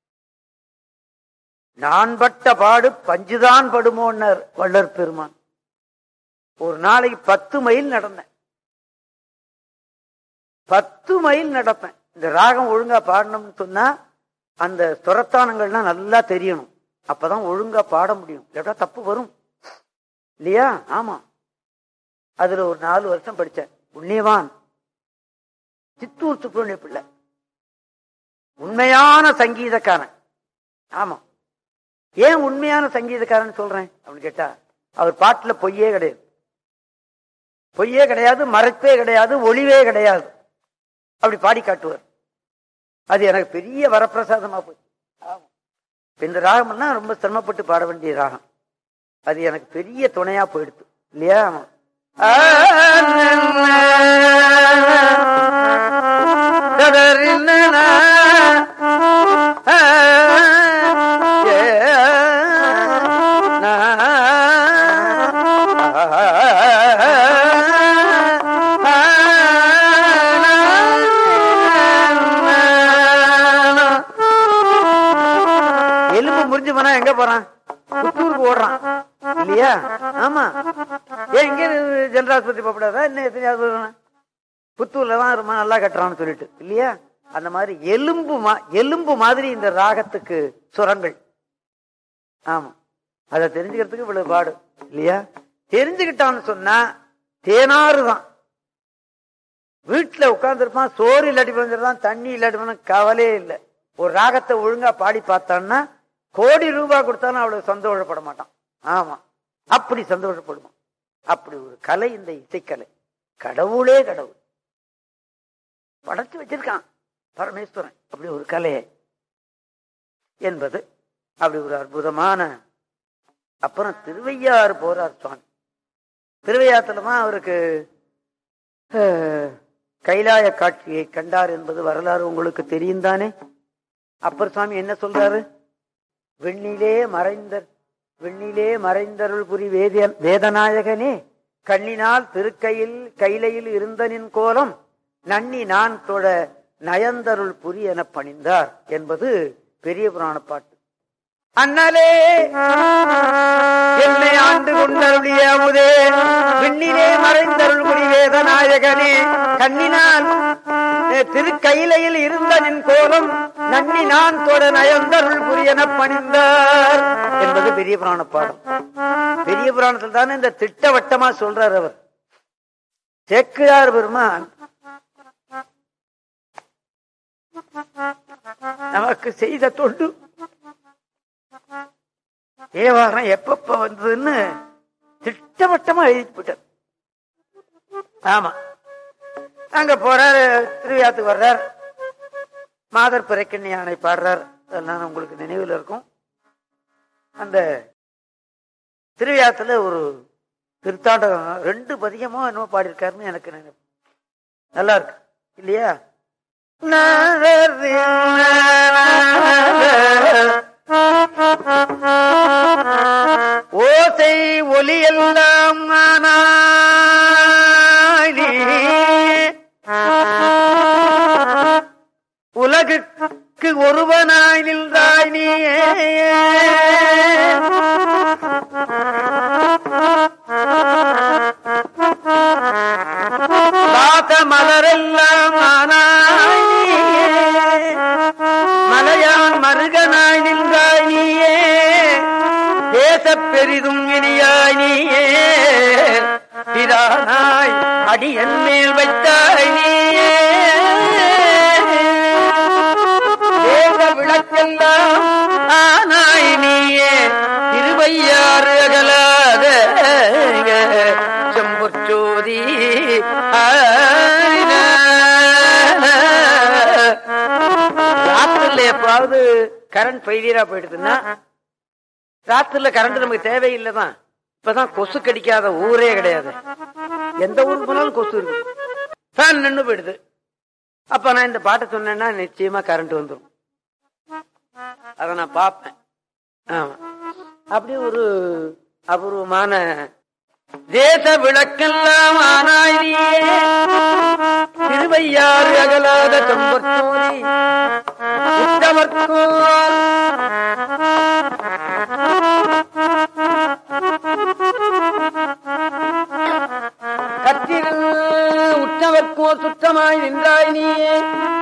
S2: நான் பட்ட பாடு பஞ்சுதான் படுமோன்னர் வள்ளற் பெருமான் ஒரு நாளைக்கு பத்து மைல் நடந்தேன் பத்து மைல் நடப்பேன் இந்த ராகம் ஒழுங்கா பாடணும்னு சொன்னா அந்த துரத்தானங்கள்லாம் நல்லா தெரியணும் அப்பதான் ஒழுங்கா பாட முடியும் இல்லாட்டா தப்பு வரும் இல்லையா ஆமா அதுல ஒரு நாலு வருஷம் படிச்சேன் புண்ணியவான் சித்தூர் சுப்பிரமணிய பிள்ளை உண்மையான சங்கீதக்காரன் ஆமா ஏன் உண்மையான சங்கீதக்காரன் சொல்றேன் அப்படின்னு கேட்டா அவர் பாட்டுல பொய்யே கிடையாது பொய்யே கிடையாது மறைப்பே கிடையாது ஒளிவே கிடையாது அப்படி பாடி காட்டுவார் அது எனக்கு பெரிய வரப்பிரசாதமா போச்சு ஆமா. இப்ப இந்த ராகம்னா ரொம்ப சிரமப்பட்டு பாட வேண்டிய ராகம் அது எனக்கு பெரிய துணையா போயிடுது இல்லையா ஆ, ஆ, ஏ, நா, எலும்பு முறிஞ்சு போனா எங்க போறான் புத்தூருக்கு ஓடுறான் இல்லையா ஆமா ஏன் இங்க ஜெனரல் ஆஸ்பத்திரி போகக்கூடாதா என்ன எத்தனையாவது வருவான்? புத்தூர்ல தான் ரொம்ப நல்லா கட்டுறான்னு சொல்லிட்டு இல்லையா அந்த மாதிரி எலும்பு மா- எலும்பு மாதிரி இந்த ராகத்துக்கு சுரங்கள் ஆமா அதை தெரிஞ்சுக்கிறதுக்கு இவ்வளவு பாடு இல்லையா தெரிஞ்சுக்கிட்டான்னு சொன்னா தேனாறு தான் வீட்டுல உட்கார்ந்துருப்பான் சோறு இல்லாட்டி வந்துருந்தான் தண்ணி இல்லாட்டி போனா கவலையே இல்லை ஒரு ராகத்தை ஒழுங்கா பாடி பார்த்தான்னா கோடி ரூபாய் கொடுத்தாலும் அவ்வளவு சந்தோஷப்பட மாட்டான் ஆமா அப்படி சந்தோஷப்படுவான் அப்படி ஒரு கலை இந்த இசைக்கலை கடவுளே கடவுள் படைச்சு வச்சிருக்கான் பரமேஸ்வரன் அப்படி ஒரு கலையை என்பது அப்படி ஒரு அற்புதமான அப்புறம் திருவையாறு போறார் சுவாமி திருவையாத்துலமா அவருக்கு அஹ், கைலாய காட்சியை கண்டார் என்பது வரலாறு உங்களுக்கு தெரியும் தானே அப்பர் சுவாமி என்ன சொல்றாரு விண்ணிலே மறைந்த விண்ணிலே மறைந்தருள் புரி வேத வேதநாயகனே கண்ணினால் திருக்கையில் கைலையில் இருந்தனின் கோலம் நன்னி நான் தொழ நயந்தருள் புரி என பணிந்தார் என்பது பெரிய புராண பாட்டு அண்ணலே என்னை ஆண்டு கொண்டருடைய அமுதே விண்ணிலே மறைந்தருள் புரி வேதநாயகனே கண்ணினால் அஹ், திருக்கையிலையில் இருந்த நின் கோலம் நன்னி நான் தொட நயந்தருள் புரியன பணிந்தார் என்பது பெரிய புராண பாடம் பெரிய புராணத்தில் தானே இந்த திட்டவட்டமா சொல்றார் அவர் சேக்கிழார் பெருமான் நமக்கு செய்த தொண்டு தேவாரம் எப்பப்ப வந்ததுன்னு திட்டவட்டமா எழுதிட்டு போயிட்டார் ஆமா அங்க போறாரு திருவிழாத்துக்கு வர்றார் மாதர் பிறக்கண்ணி யானை பாடுறார் அதெல்லாம் உங்களுக்கு நினைவில் இருக்கும் அந்த திருவிழாத்துல ஒரு திருத்தாண்டகம் ரெண்டு பதிகமோ என்னமோ பாடியிருக்காருன்னு எனக்கு நினைவு நல்லா இருக்கு இல்லையா ஓசை ஒலி எல்லாம் ஆனாய் உலகுக்கு ஒருவனாய் நின்றாய் நீயே வாச மலரெல்லாம் ஆனாய் நீயே மலையான் மருகனாய் நின்றாய் நீயே தேசப் பெரிதும் இனியாய் நீயே பிரானாய் அடியன் மேல் வைத்தாய் நீயே தேச விளக்கெல்லாம் ஆனாய் நீயே திருவையாறு அகலாத செம்பொச்சோதி ராத்திரில எப்பாவது கரண்ட் ஃபெயிலியரா போயிடுதுன்னா ராத்திரில கரண்ட் நமக்கு தேவையில்லைதான் இப்பதான் கொசு கடிக்காத ஊரே கிடையாது எந்த ஊருக்கு போனாலும் கொசு இருக்கு ஃபேன் நின்று போயிடுது அப்ப நான் இந்த பாட்டை சொன்னேன்னா நிச்சயமா கரண்ட் வந்துடும் அதை நான் பார்ப்பேன் ஆமா அப்படி ஒரு அபூர்வமான தேச விளக்கெல்லாம் ஆனாய் நீயே திருவையாறு அகலாத செம்பத்தோரி உத்தமர்கோர் கத்திரு உற்றவர்க்கோர் சுற்றமாய் நின்றாய் நீயே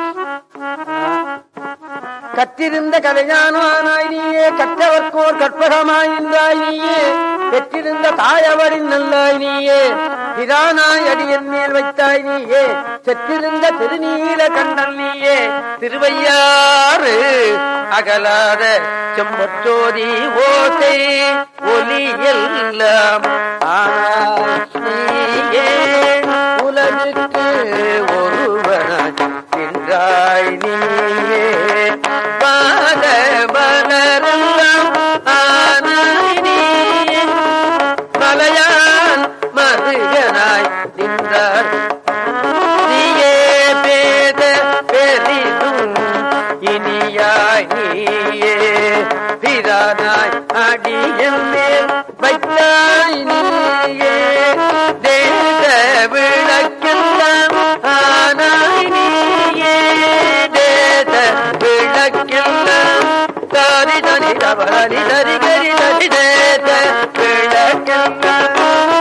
S2: கற்றிருந்த கலைஞானாய் நீயே கற்றவர்க்கோர் கற்பகமாய் நின்றாய் நீயே பெற்றிருந்த தாயவரின் நல்லாய் நீயே பிரானாய் அடியன் மேல் வைத்தாய் நீயே செற்றிருந்த திருநீல கண்டன் நீயே திருவையாறு அகலாத செம்பச்சோதி ஓசை ஒலி எல்லாம் ஆனாய் நீயே உலகுக்கு ஒருவனாய் நின்றாய் நீயே பாத மலரெல்லாம் ஆனாய் நீயே மலையான் மருகனாய் நின்றார் நீயே பேத பெரிதும் இனியாய் நீயே பிரானாய் அடியன் மேல் வைத்தாய் நீயே தேச விளக்கெல்லாம் ஆனாய் நீயே தேச விளக்கெல்லாம் தாரி தனி தவறி தரி கரி தரி தேச விளக்கெல்லாம்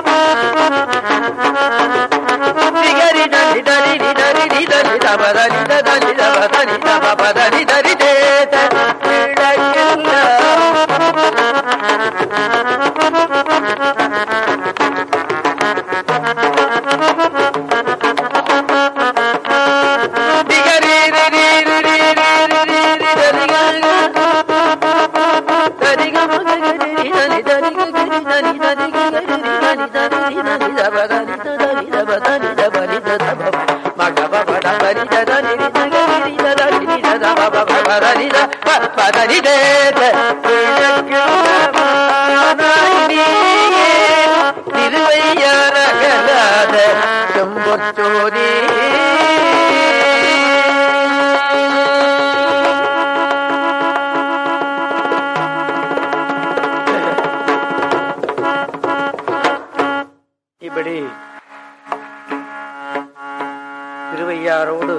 S2: திகரி தனி தரி நி தரி நி தரி தவறி தரி தவறி தவ பதரி தரி தேச விளக்கெல்லாம் திகரி ரி ரி ரி ரி ரி ரி ரி ரி தரி தரி கம கரி தரி தரி கரி தரி தரி கரி தரி தரி தரி தப தரி தரி தப தரி தப ரி தப மகப பட பரி தரி தரி தரி தரி தப பப பரி த பதரி தே திருவையாரகலாத செம்பொச்சோதி இப்படி திருவையாரோடு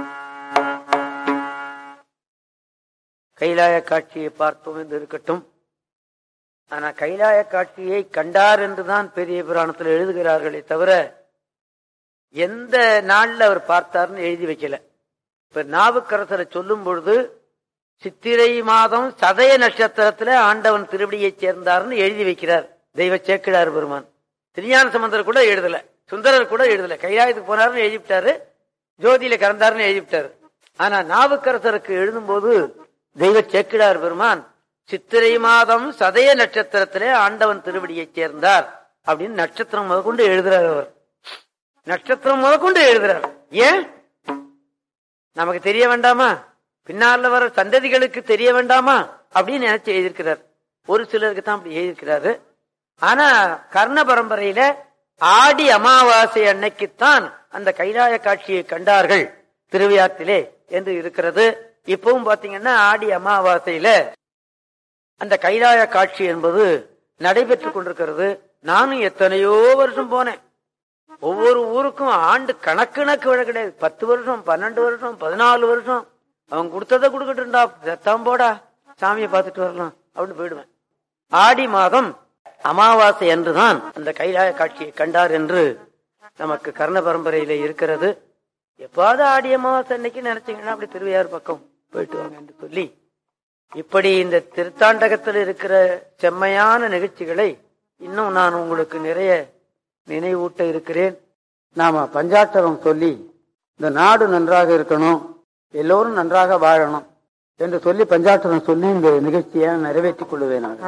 S2: கைலாய காட்சியை பார்த்தோம் என்று இருக்கட்டும் ஆனா கைலாய காட்சியை கண்டார் என்றுதான் பெரிய புராணத்தில் எழுதுகிறார்களே தவிர எந்த நாள்ல அவர் பார்த்தார்னு எழுதி வைக்கல இப்ப நாவுக்கரசரை சொல்லும் பொழுது சித்திரை மாதம் சதய நட்சத்திரத்துல ஆண்டவன் திருவடியைச் சேர்ந்தார்னு எழுதி வைக்கிறார் தெய்வ சேக்கிழார் பெருமான் திருஞான சம்பந்தர் கூட எழுதல சுந்தரர் கூட எழுதல கைலாயத்துக்கு போனாருன்னு எழுதிவிட்டாரு ஜோதியில கறந்தாருன்னு எழுதிவிட்டாரு ஆனா நாவுக்கரசருக்கு எழுதும்போது தெய்வ சேக்கிழார் பெருமான் சித்திரை மாதம் சதய நட்சத்திரத்திலே ஆண்டவன் திருவடியைச் சேர்ந்தார் அப்படின்னு நட்சத்திரம் முதற்கொண்டு எழுதுறாரு அவர் நட்சத்திரம் முதற்கொண்டு எழுதுறாரு ஏன் நமக்கு தெரிய வேண்டாமா பின்னால வர சந்ததிகளுக்கு தெரிய வேண்டாமா அப்படின்னு நினைச்சு எழுதியிருக்கிறார் ஒரு சிலருக்கு தான் அப்படி எழுதியிருக்கிறாரு ஆனா கர்ண பரம்பரையில ஆடி அமாவாசை அன்னைக்குத்தான் அந்த கைலாய காட்சியை கண்டார்கள் திருவிழாத்திலே என்று இருக்கிறது இப்பவும் பாத்தீங்கன்னா ஆடி அமாவாசையில அந்த கைலாய காட்சி என்பது நடைபெற்றுக் கொண்டிருக்கிறது நானும் எத்தனையோ வருஷம் போனேன் ஒவ்வொரு ஊருக்கும் ஆண்டு கணக்கு கணக்கு விட கிடையாது பத்து வருஷம் பன்னெண்டு வருஷம் பதினாலு வருஷம் அவன் கொடுத்ததை கொடுக்கட்டும்டா செத்தாம் போடா சாமியை பார்த்துட்டு வரலாம் அப்படின்னு போயிடுவேன் ஆடி மாதம் அமாவாசை அன்றுதான் அந்த கைலாய காட்சியை கண்டார் என்று நமக்கு கர்ண பரம்பரையில இருக்கிறது எப்பாவது ஆடி அமாவாசை அன்னைக்கு நினைச்சீங்கன்னா அப்படி திருவையார் பக்கம் போயிட்டு வாங்க என்று சொல்லி இப்படி இந்த திருத்தாண்டகத்தில் இருக்கிற செம்மையான நிகழ்ச்சிகளை இன்னும் நான் உங்களுக்கு நிறைய நினைவூட்ட இருக்கிறேன் நாம பஞ்சாட்சரம் சொல்லி இந்த நாடு நன்றாக இருக்கணும் எல்லோரும் நன்றாக வாழணும் என்று சொல்லி பஞ்சாட்சரம் சொல்லி இந்த நிகழ்ச்சியை நிறைவேற்றிக் கொள்ளுவேன் நான்.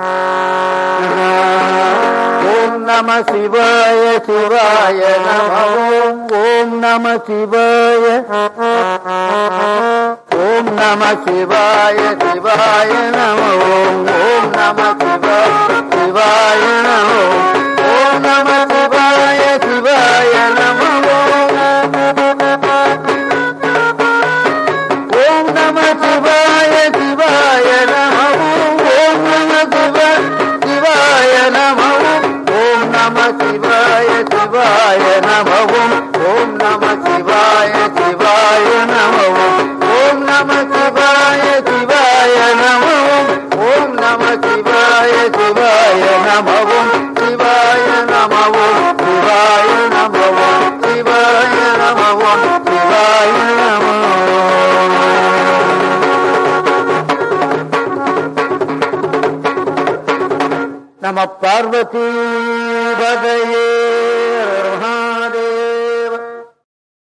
S2: ஓம் நம சிவாய சிவாய நம ஓம் ஓம் நம சிவாய ஓம் நம சிவாய சிவாய நம ஓம் ஓம் நம சிவாய சிவாய நம ஓம் ஓம் நம சிவாய சிவாய நம ஓம் நம சிவாய சிவாய நம ஓம் நம சிவாய சிவாய நம ஓம் நம சிவாய சிவாய நம ஓம் நம சிவாய சிவாய நம ஓம் நம சிவாய சிவாய நம ஓம் நம சிவாய சிவாய நம சிவாய நம சிவாய நம சிவாய நம சிவாய நம நம பார்வதி பதையே